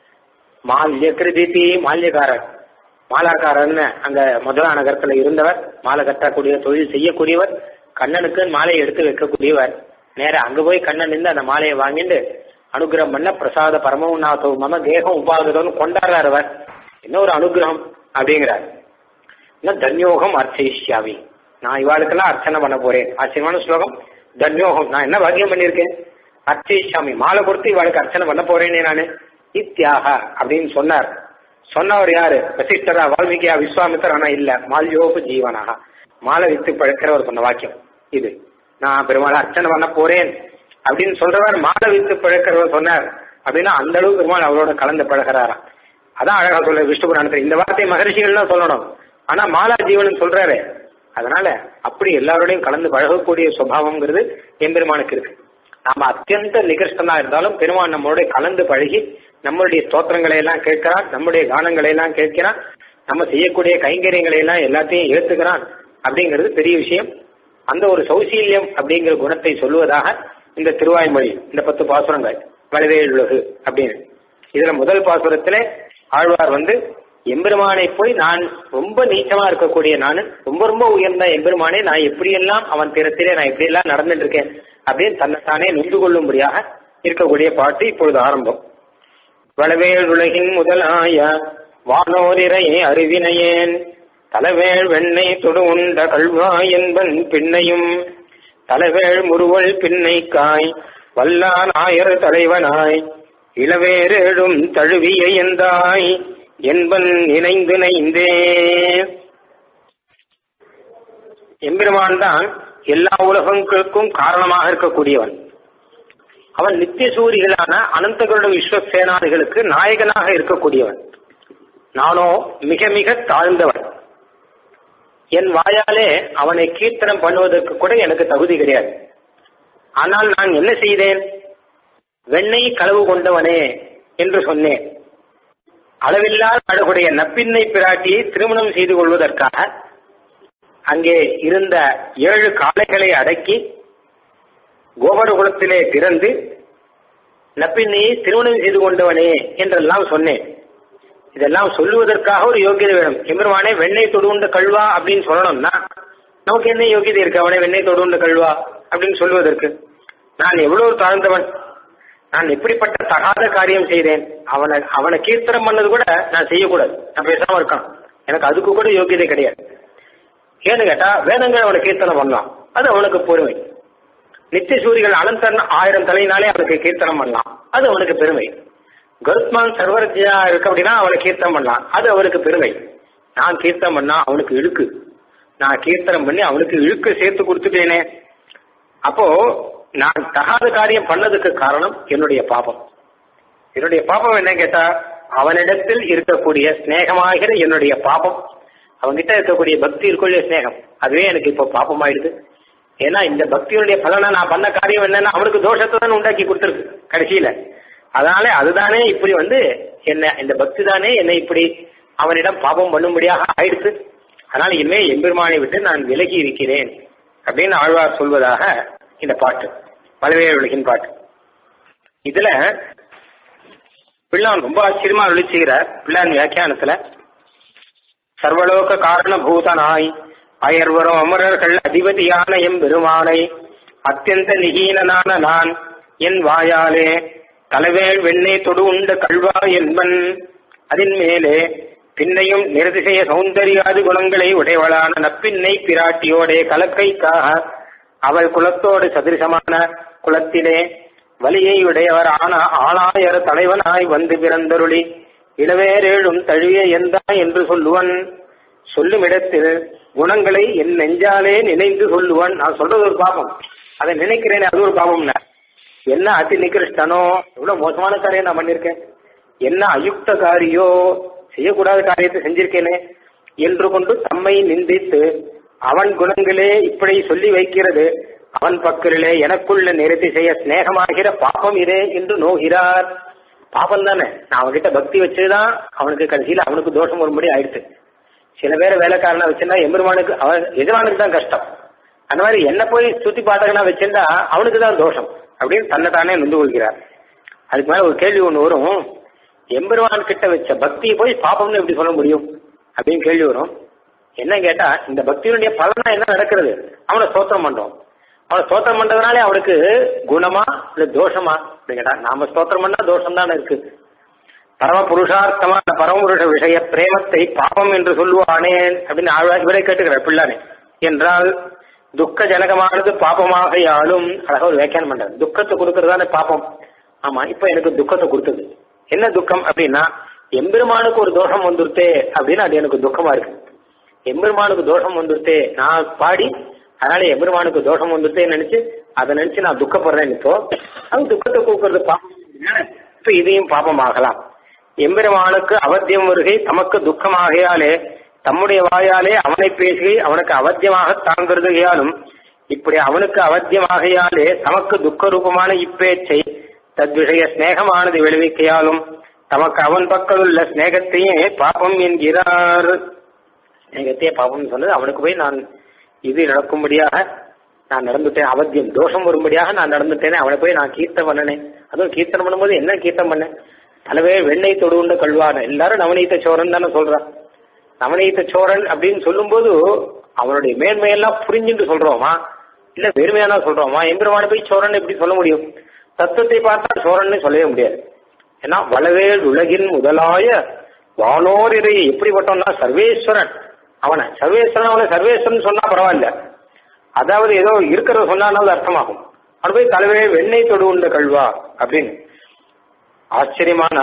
மால்ய கிருதிதி மால்யக்காரர் மாலாக்காரர்னு அங்க மதுரா நகரத்துல இருந்தவர் மாலை கட்டக்கூடிய தொழில் செய்யக்கூடியவர் கண்ணனுக்கு மாலையை எடுத்து வைக்கக்கூடியவர் நேர அங்க போய் கண்ணன் நின்று அந்த மாலையை வாங்கிட்டு அனுகிரகம் பண்ண பிரசாத பரமநாதோ மம தேகம் உபாகதோன்னு கொண்டாடுறார் அவர் என்ன ஒரு அனுகிரகம் அப்படிங்கிறார் என்ன தன்யோகம் அர்ச்சயிஷ்யாமி நான் இவாளுக்கெல்லாம் அர்ச்சனை பண்ண போறேன் ஆச்சரியமான ஸ்லோகம் தன்யோகம் நான் என்ன பாக்கியம் பண்ணியிருக்கேன் அர்ச்சயிஷ்யாமி மாலை கொடுத்து இவாளுக்கு அர்ச்சனை பண்ண போறேனே நானு இத்தியாக அப்படின்னு சொன்னார் சொன்னவர் யாரு வசிஷ்டரா வால்மீகியா விஸ்வாமித்தர் ஆனா இல்ல மால்யோபு ஜீவனாக மாலை வித்து பழக்கிறவர் சொன்ன வாக்கியம் இது நான் பெருமாள் அர்ச்சனை பண்ண போறேன் அப்படின்னு சொல்றவர் மாலை வித்து பழக்கிறவர் சொன்னார் அப்படின்னா அந்த அளவுக்கு பெருமாள் அவரோட கலந்து பழகிறாராம் அதான் அழகா சொல்ல விஷ்ணு புராணத்துல இந்த வார்த்தை மகர்ஷிகள் தான் சொல்லணும் ஆனா மாலா ஜீவன் சொல்றாரு அதனால அப்படி எல்லாரோடையும் கலந்து பழகக்கூடிய சுபாவம்ங்கிறது எம்பெருமானுக்கு இருக்கு நாம அத்தியந்த நிகிருஷ்டனா இருந்தாலும் பெருமான் நம்மளோட கலந்து பழகி நம்மளுடைய ஸ்தோத்திரங்களை எல்லாம் கேட்கிறான் நம்முடைய கானங்களை எல்லாம் கேட்கிறான் நம்ம செய்யக்கூடிய கைங்கரியங்களை எல்லாம் எல்லாத்தையும் ஏத்துக்கிறான் அப்படிங்கிறது பெரிய விஷயம் அந்த ஒரு சௌசீல்யம் அப்படிங்கிற குணத்தை சொல்லுவதாக இந்த திருவாய்மொழி இந்த பத்து பாசுரங்கள் வலவேலுலகு அப்படின்னு இதுல முதல் பாசுரத்துல ஆழ்வார் வந்து எம்பெருமானை போய் நான் ரொம்ப நீச்சமா இருக்கக்கூடிய நான் ரொம்ப ரொம்ப உயர்ந்த எம்பெருமானே நான் எப்படியெல்லாம் அவன் திறத்திலே நான் எப்படியெல்லாம் நடந்துட்டு இருக்கேன் அப்படின்னு தன்னைத்தானே நொந்து கொள்ளும்படியாக இருக்கக்கூடிய பாட்டு இப்பொழுது ஆரம்பம் வளவேல் உலகின் முதலாய வானோரிரையே அறிவினையேன் தலைவேள் வெண்ணெய் தொடு உண்ட கல்வாய் என்பன் பின்னையும் தலைவேள் முருவல் பின்னைக்காய் வல்லான் ஆயர் தலைவனாய் இளவேரேடும் தழுவிய எந்தாய் என்பன் இணைந்து நைந்தே எம்பெருமான் தான் எல்லா உலகங்களுக்கும் காரணமாக இருக்கக்கூடியவன் அவன் நித்திய சூரிகளான அனந்தகருட விஸ்வசேனாதிகளுக்கு நாயகனாக இருக்கக்கூடியவன் நானோ மிக மிக தாழ்ந்தவன் என் வாயாலே அவனை கீர்த்தனம் பண்ணுவதற்கு கூட எனக்கு தகுதி கிடையாது ஆனால் நான் என்ன செய்தேன் வெண்ணெய் களவு கொண்டவனே என்று சொன்னேன் அளவில்லாத அழகுடைய நப்பின்னை பிராட்டியை திருமணம் செய்து கொள்வதற்காக அங்கே இருந்த ஏழு காளைகளை அடக்கி கோபரகுலத்திலே பிறந்து நப்பின்னையை திருமணம் செய்து கொண்டவனே என்றெல்லாம் சொன்னேன் இதெல்லாம் சொல்லுவதற்காக ஒரு யோகியதை வேணும் எம்பெருமானே வெண்ணெய் தொடுண்ட கல்வா அப்படின்னு சொல்லணும்னா நமக்கு என்ன யோகியதை இருக்கு அவனை வெண்ணெய் தொடுண்ட கல்வா அப்படின்னு சொல்லுவதற்கு நான் எவ்வளவு தாழ்ந்தவன் நான் எப்படிப்பட்ட தகாத காரியம் செய்தேன் அவனை அவனை கீர்த்தனம் பண்ணது கூட நான் செய்யக்கூடாது நான் பேசாம இருக்கான் எனக்கு அதுக்கு கூட யோகியதை கிடையாது ஏன்னு கேட்டா வேதங்கள் அவனை கீர்த்தனம் பண்ணலாம் அது அவனுக்கு பொறுமை நித்திய சூரிகள் அனந்தன் ஆயிரம் தலையினாலே அவனுக்கு கீர்த்தனம் பண்ணலாம் அது அவனுக்கு பெருமை கருத்மான் சர்வரஜா இருக்கு அப்படின்னா அவனை கீர்த்தனம் பண்ணலாம் அது அவருக்கு பெருமை நான் கீர்த்தனம் பண்ணா அவனுக்கு இழுக்கு நான் கீர்த்தனம் பண்ணி அவனுக்கு இழுக்கு சேர்த்து கொடுத்துட்டேனே அப்போ நான் தகாத காரியம் பண்ணதுக்கு காரணம் என்னுடைய பாபம் என்னுடைய பாபம் என்ன கேட்டா அவனிடத்தில் இருக்கக்கூடிய ஸ்நேகமாகிற என்னுடைய பாபம் அவன்கிட்ட இருக்கக்கூடிய பக்தி இருக்கக்கூடிய ஸ்நேகம் அதுவே எனக்கு இப்போ பாபம் ஆயிடுது ஏன்னா இந்த பக்தியுடைய பலனை நான் பண்ண காரியம் என்னன்னா அவனுக்கு தோஷத்தை தான் உண்டாக்கி கொடுத்துருக்கு கடைசியில அதனால அதுதானே இப்படி வந்து என்ன இந்த பக்தி தானே என்னை இப்படி அவனிடம் பாபம் பண்ணும்படியாக ஆயிடுச்சு அதனால இனிமே எம்பெருமானை விட்டு நான் விலகி இருக்கிறேன் அப்படின்னு ஆழ்வார் சொல்வதாக இந்த பாட்டு பலவேறு உலகின் பாட்டு இதுல பிள்ளான் ரொம்ப ஆச்சரியமா அருளிச்சுகிறார் பிள்ளான் வியாக்கியானத்துல சர்வலோக காரண பூதனாய் அயர்வரும் அமரர்கள் அதிபதியான எம் பெருமானை அத்தியந்த நிகீனனான நான் என் வாயாலே தலைவேல் வெண்ணெய் தொடு உண்ட கல்வா என்பன் அதன் மேலே பின்னையும் நிர்திசய சௌந்தரியாதி குணங்களை உடையவளான நப்பின்னை பிராட்டியோடே கலக்கைக்காக அவள் குலத்தோடு சதிருசமான குலத்திலே வலியை உடையவர் ஆன ஆளாயர் தலைவனாய் வந்து பிறந்தருளி இளவேரேழும் தழுவிய எந்தா என்று சொல்லுவன் சொல்லும் இடத்தில் குணங்களை என் நெஞ்சாலே நினைந்து சொல்லுவன் நான் சொல்றது ஒரு பாபம் அதை நினைக்கிறேனே அது ஒரு பாபம்னா என்ன அதி நிகிருஷ்டனோ எவ்வளவு மோசமான காரியம் நான் பண்ணிருக்கேன் என்ன அயுக்த காரியோ செய்யக்கூடாத காரியத்தை செஞ்சிருக்கேனே என்று கொண்டு தம்மை நிந்தித்து அவன் குணங்களே இப்படி சொல்லி வைக்கிறது அவன் பக்கரிலே எனக்குள்ள நிறுத்தி செய்ய சிநேகமாகிற பாப்பம் இதே என்று நோகிறார் பாப்பம் தானே நான் அவன்கிட்ட பக்தி வச்சுதான் அவனுக்கு கடைசியில அவனுக்கு தோஷம் வரும்படி ஆயிடுச்சு சில பேரை வேலைக்காரனா வச்சிருந்தா எம்பெருமானுக்கு அவன் எஜமானுக்கு தான் கஷ்டம் அந்த மாதிரி என்ன போய் சுத்தி பாட்டகனா வச்சிருந்தா அவனுக்கு தான் தோஷம் அப்படின்னு தன்னை தானே நொந்து கொள்கிறார் அதுக்கு மேல ஒரு கேள்வி ஒண்ணு வரும் எம்பெருமான் கிட்ட வச்ச பக்தியை போய் பாப்பம்னு எப்படி சொல்ல முடியும் அப்படின்னு கேள்வி வரும் என்ன கேட்டா இந்த பக்தியினுடைய பலனா என்ன நடக்கிறது அவனை ஸ்தோத்திரம் பண்றோம் அவனை ஸ்தோத்திரம் பண்றதுனாலே அவனுக்கு குணமா இல்ல தோஷமா அப்படின்னு கேட்டா நாம ஸ்தோத்திரம் பண்ணா தோஷம் தானே இருக்கு பரம புருஷார்த்தமான பரமபுருஷ விஷய பிரேமத்தை பாபம் என்று சொல்லுவானேன் அப்படின்னு ஆழ்வார் இவரை கேட்டுக்கிறார் பிள்ளானே என்றால் துக்க ஜனகமானது பாபமாகையாலும் அழகா ஒரு வியாக்கியானம் பண்றாரு துக்கத்தை கொடுக்கறதானே பாப்பம் ஆமா இப்ப எனக்கு துக்கத்தை கொடுத்தது என்ன துக்கம் அப்படின்னா எம்பெருமானுக்கு ஒரு தோஷம் வந்துருத்தே அப்படின்னு அது எனக்கு துக்கமா இருக்கு எம்பெருமானுக்கு தோஷம் வந்துருத்தே நான் பாடி அதனால எம்பெருமானுக்கு தோஷம் வந்துருத்தேன்னு நினைச்சு அதை நினைச்சு நான் துக்கப்படுறேன் இப்போ அது துக்கத்தை கொடுக்கறது பாப்பம் இப்ப இதையும் பாப்பம் ஆகலாம் எம்பெருமானுக்கு அவத்தியம் வருகை தமக்கு துக்கமாகையாலே தம்முடைய வாயாலே அவனை பேசி அவனுக்கு அவத்தியமாக தாங்கிறதுகையாலும் இப்படி அவனுக்கு அவத்தியமாகையாலே தமக்கு துக்க ரூபமான இப்பேச்சை தத்விஷய சிநேகமானது விளைவிக்கையாலும் தமக்கு அவன் பக்கம் உள்ள சிநேகத்தையே பாப்பம் என்கிறார் சிநேகத்தையே பாப்பம் சொன்னது அவனுக்கு போய் நான் இது நடக்கும்படியாக நான் நடந்துட்டேன் அவத்தியம் தோஷம் வரும்படியாக நான் நடந்துட்டேனே அவனை போய் நான் கீர்த்தம் பண்ணனேன் அதுவும் கீர்த்தனம் பண்ணும்போது என்ன கீர்த்தம் பண்ணேன் தலைவே வெண்ணெய் தொடுவுண்டு கல்வான எல்லாரும் நவநீத சோரன் தானே சொல்றான் நவநீத சோரன் அப்படின்னு சொல்லும்போது அவனுடைய மேன்மையெல்லாம் புரிஞ்சுட்டு சொல்றோமா இல்ல வெறுமையானா சொல்றோமா எம்பெருமான போய் சோரன் எப்படி சொல்ல முடியும் தத்துவத்தை பார்த்தா சோரன் சொல்லவே முடியாது ஏன்னா வளவேல் உலகின் முதலாய வானோர் இறை எப்படிப்பட்டவன்னா சர்வேஸ்வரன் அவனை சர்வேஸ்வரன் அவனை சர்வேஸ்வரன் சொன்னா பரவாயில்ல அதாவது ஏதோ இருக்கிறத சொன்னாலும் அர்த்தமாகும் அவன் போய் தலைவே வெண்ணெய் தொடு உண்ட கல்வா அப்படின்னு ஆச்சரியமான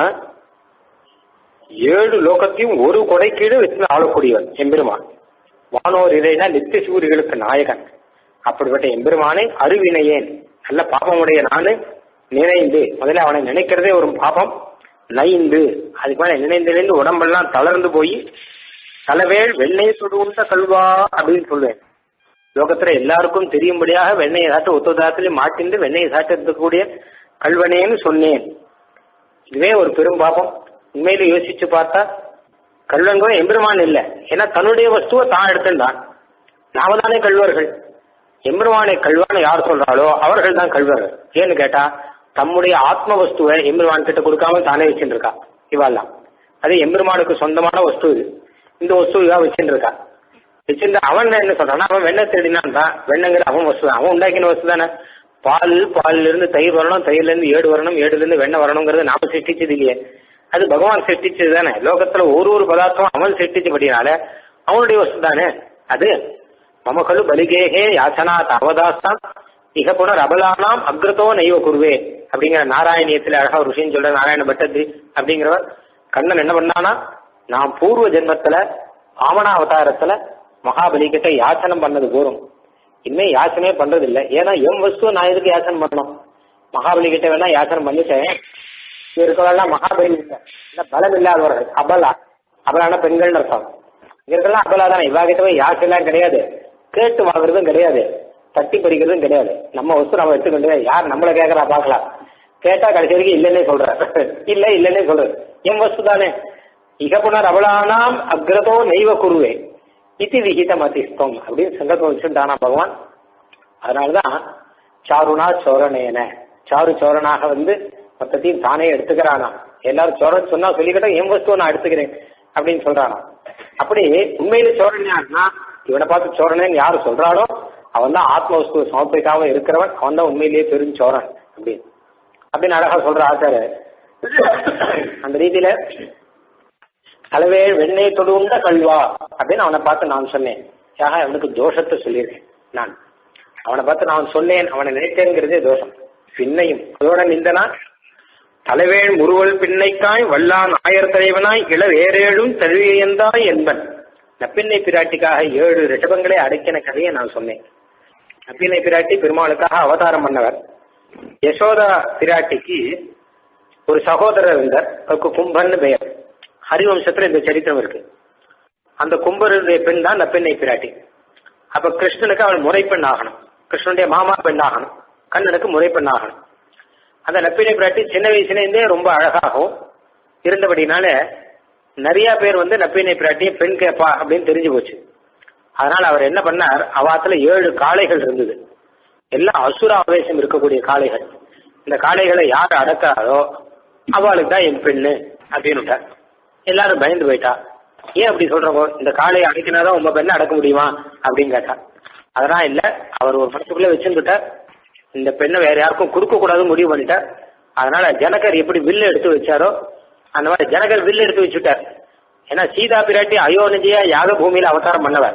ஏழு லோகத்தையும் ஒரு கொடை கீழே வச்சு ஆளக்கூடியவன் எம்பெருமான் வானோர் இறைனா நித்திய சூரியர்களுக்கு நாயகன் அப்படிப்பட்ட எம்பெருமானை அருவினையேன் நல்ல பாபமுடைய நானு நினைந்து முதல்ல அவனை நினைக்கிறதே ஒரு பாபம் நைந்து அதுக்கு மேல நினைந்திருந்து உடம்பெல்லாம் தளர்ந்து போய் தலைவேள் வெண்ணெய் தொடு உண்ட கல்வா அப்படின்னு சொல்லுவேன் லோகத்துல எல்லாருக்கும் தெரியும்படியாக வெண்ணெயை சாட்டு ஒத்ததாத்திலே மாட்டிந்து வெண்ணெயை சாட்டக்கூடிய கல்வனேன்னு சொன்னேன் இதுவே ஒரு பெரும் பாபம் உண்மையில யோசிச்சு பார்த்தா கல்வன்கோ எம்பெருமான் இல்ல ஏன்னா தன்னுடைய வஸ்துவை தான் எடுத்துட்டான் நாம தானே கல்வர்கள் எம்பெருமானை கல்வான்னு யார் சொல்றாளோ அவர்கள் தான் கல்வர்கள் ஏன்னு கேட்டா தம்முடைய ஆத்ம வஸ்துவை எம்பெருமான் கிட்ட கொடுக்காம தானே வச்சுட்டு இருக்கா இவாள்லாம் அது எம்பெருமானுக்கு சொந்தமான வஸ்து இது இந்த வஸ்து இவா வச்சுட்டு இருக்கா வச்சிருந்த அவன் என்ன சொல்றான் அவன் வெண்ணை தேடினான் தான் வெண்ணங்கிற அவன் வஸ்து தான் அவன் உண்டாக்கின வஸ்து தானே பால் பால்ல இருந்து தயிர் வரணும் தயிர்ல இருந்து ஏடு வரணும் ஏடுல இருந்து வெண்ணெய் வரணுங்கிறது நாம சிருஷ்டிச்சது இல்லையே அது பகவான் சிருஷ்டிச்சது தானே லோகத்துல ஒரு ஒரு பதார்த்தம் அவன் சிருஷ்டிச்சபடினால அவனுடைய வஸ்து தானே அது மமகலு பலிகேகே யாச்சனா தாவதாஸ்தான் இக புனர் அபலானாம் அக்ரதோ நைவ குருவே அப்படிங்கிற நாராயணியத்துல அழகா ஒரு விஷயம் சொல்ற நாராயண பட்டத்து அப்படிங்கிறவர் கண்ணன் என்ன பண்ணானா நான் பூர்வ ஜென்மத்துல ஆமனா அவதாரத்துல மகாபலி கிட்ட யாச்சனம் பண்ணது போரும் இனிமே யாசனமே பண்றது இல்ல ஏன்னா என் வஸ்துவை நான் எதுக்கு யாசனம் பண்ணணும் மகாபலி கிட்ட வேணா யாசனம் பண்ணிட்டேன் இருக்கவெல்லாம் மகாபலி இல்ல இல்ல பலம் இல்லாதவர்கள் அபலா அபலான பெண்கள்னு அர்த்தம் இங்க இருக்கலாம் அபலா தானே இவா கிட்ட போய் யாசெல்லாம் கிடையாது கேட்டு வாங்குறதும் கிடையாது தட்டி பறிக்கிறதும் கிடையாது நம்ம வஸ்து நம்ம எடுத்துக்கிட்டு யார் நம்மள கேட்கறா பாக்கலாம் கேட்டா கடைசி வரைக்கும் இல்லன்னே சொல்ற இல்ல இல்லன்னே சொல்றது என் வஸ்து தானே இக புனர் அபலானாம் அக்ரதோ நெய்வ குருவே இது விகித மதிஸ்தம் அப்படின்னு சங்கல்பம் வச்சுட்டானா பகவான் அதனாலதான் சாருனா சோரனேன சாரு சோரனாக வந்து மொத்தத்தையும் தானே எடுத்துக்கிறானா எல்லாரும் சோரன் சொன்னா சொல்லிக்கிட்டா என் வஸ்துவை நான் எடுத்துக்கிறேன் அப்படின்னு சொல்றானா அப்படி உண்மையில சோரன் யாருன்னா இவனை பார்த்து சோரனேன்னு யாரு சொல்றாளோ அவன் தான் ஆத்ம வஸ்துவை சமர்ப்பிக்காம இருக்கிறவன் அவன் தான் உண்மையிலேயே பெரும் சோரன் அப்படின்னு அப்படின்னு அழகா சொல்ற ஆச்சார அந்த ரீதியில அளவே வெண்ணெய் தொடுண்ட கல்வா அப்படின்னு அவனை பார்த்து நான் சொன்னேன் யாக அவனுக்கு தோஷத்தை சொல்லியிருக்கேன் நான் அவனை பார்த்து நான் சொன்னேன் அவனை நினைத்தேங்கிறதே தோஷம் பின்னையும் அதோட நிந்தனா தலைவேள் முருவல் பின்னைக்காய் வல்லான் ஆயர் தலைவனாய் இள வேறேழும் தழுவியந்தாய் என்பன் நப்பின்னை பிராட்டிக்காக ஏழு ரிஷபங்களை அடக்கின கதையை நான் சொன்னேன் நப்பின்னை பிராட்டி பெருமாளுக்காக அவதாரம் பண்ணவர் யசோதா பிராட்டிக்கு ஒரு சகோதரர் இருந்தார் அவருக்கு கும்பன்னு பெயர் ஹரிவம்சத்துல இந்த சரித்திரம் இருக்கு அந்த கும்பருடைய பெண் தான் நப்பெண்ணை பிராட்டி அப்ப கிருஷ்ணனுக்கு அவள் முறைப்பெண் ஆகணும் கிருஷ்ணனுடைய மாமா பெண் ஆகணும் கண்ணனுக்கு முறைப்பெண் ஆகணும் அந்த நப்பினை பிராட்டி சின்ன வயசுலேருந்தே ரொம்ப அழகாகவும் இருந்தபடினால நிறைய பேர் வந்து நப்பினை பிராட்டியை பெண் கேட்பா அப்படின்னு தெரிஞ்சு போச்சு அதனால அவர் என்ன பண்ணார் அவாத்துல ஏழு காளைகள் இருந்தது எல்லாம் அசுர ஆவேசம் இருக்கக்கூடிய காளைகள் இந்த காளைகளை யார் அடக்காதோ அவளுக்கு தான் என் பெண்ணு அப்படின்னு எல்லாரும் பயந்து போயிட்டா ஏன் அப்படி சொல்றப்போ இந்த காளையை அடக்கினாதான் உங்க பெண்ணை அடக்க முடியுமா அப்படின்னு கேட்டா அதெல்லாம் இல்ல அவர் ஒரு மனசுக்குள்ள வச்சிருந்துட்டார் இந்த பெண்ணை வேற யாருக்கும் கொடுக்க கூடாதுன்னு முடிவு பண்ணிட்டார் அதனால ஜனகர் எப்படி வில்லு எடுத்து வச்சாரோ அந்த மாதிரி ஜனகர் வில்லு எடுத்து வச்சுட்டார் ஏன்னா சீதா பிராட்டி அயோனிஜியா யாக பூமியில அவதாரம் பண்ணவர்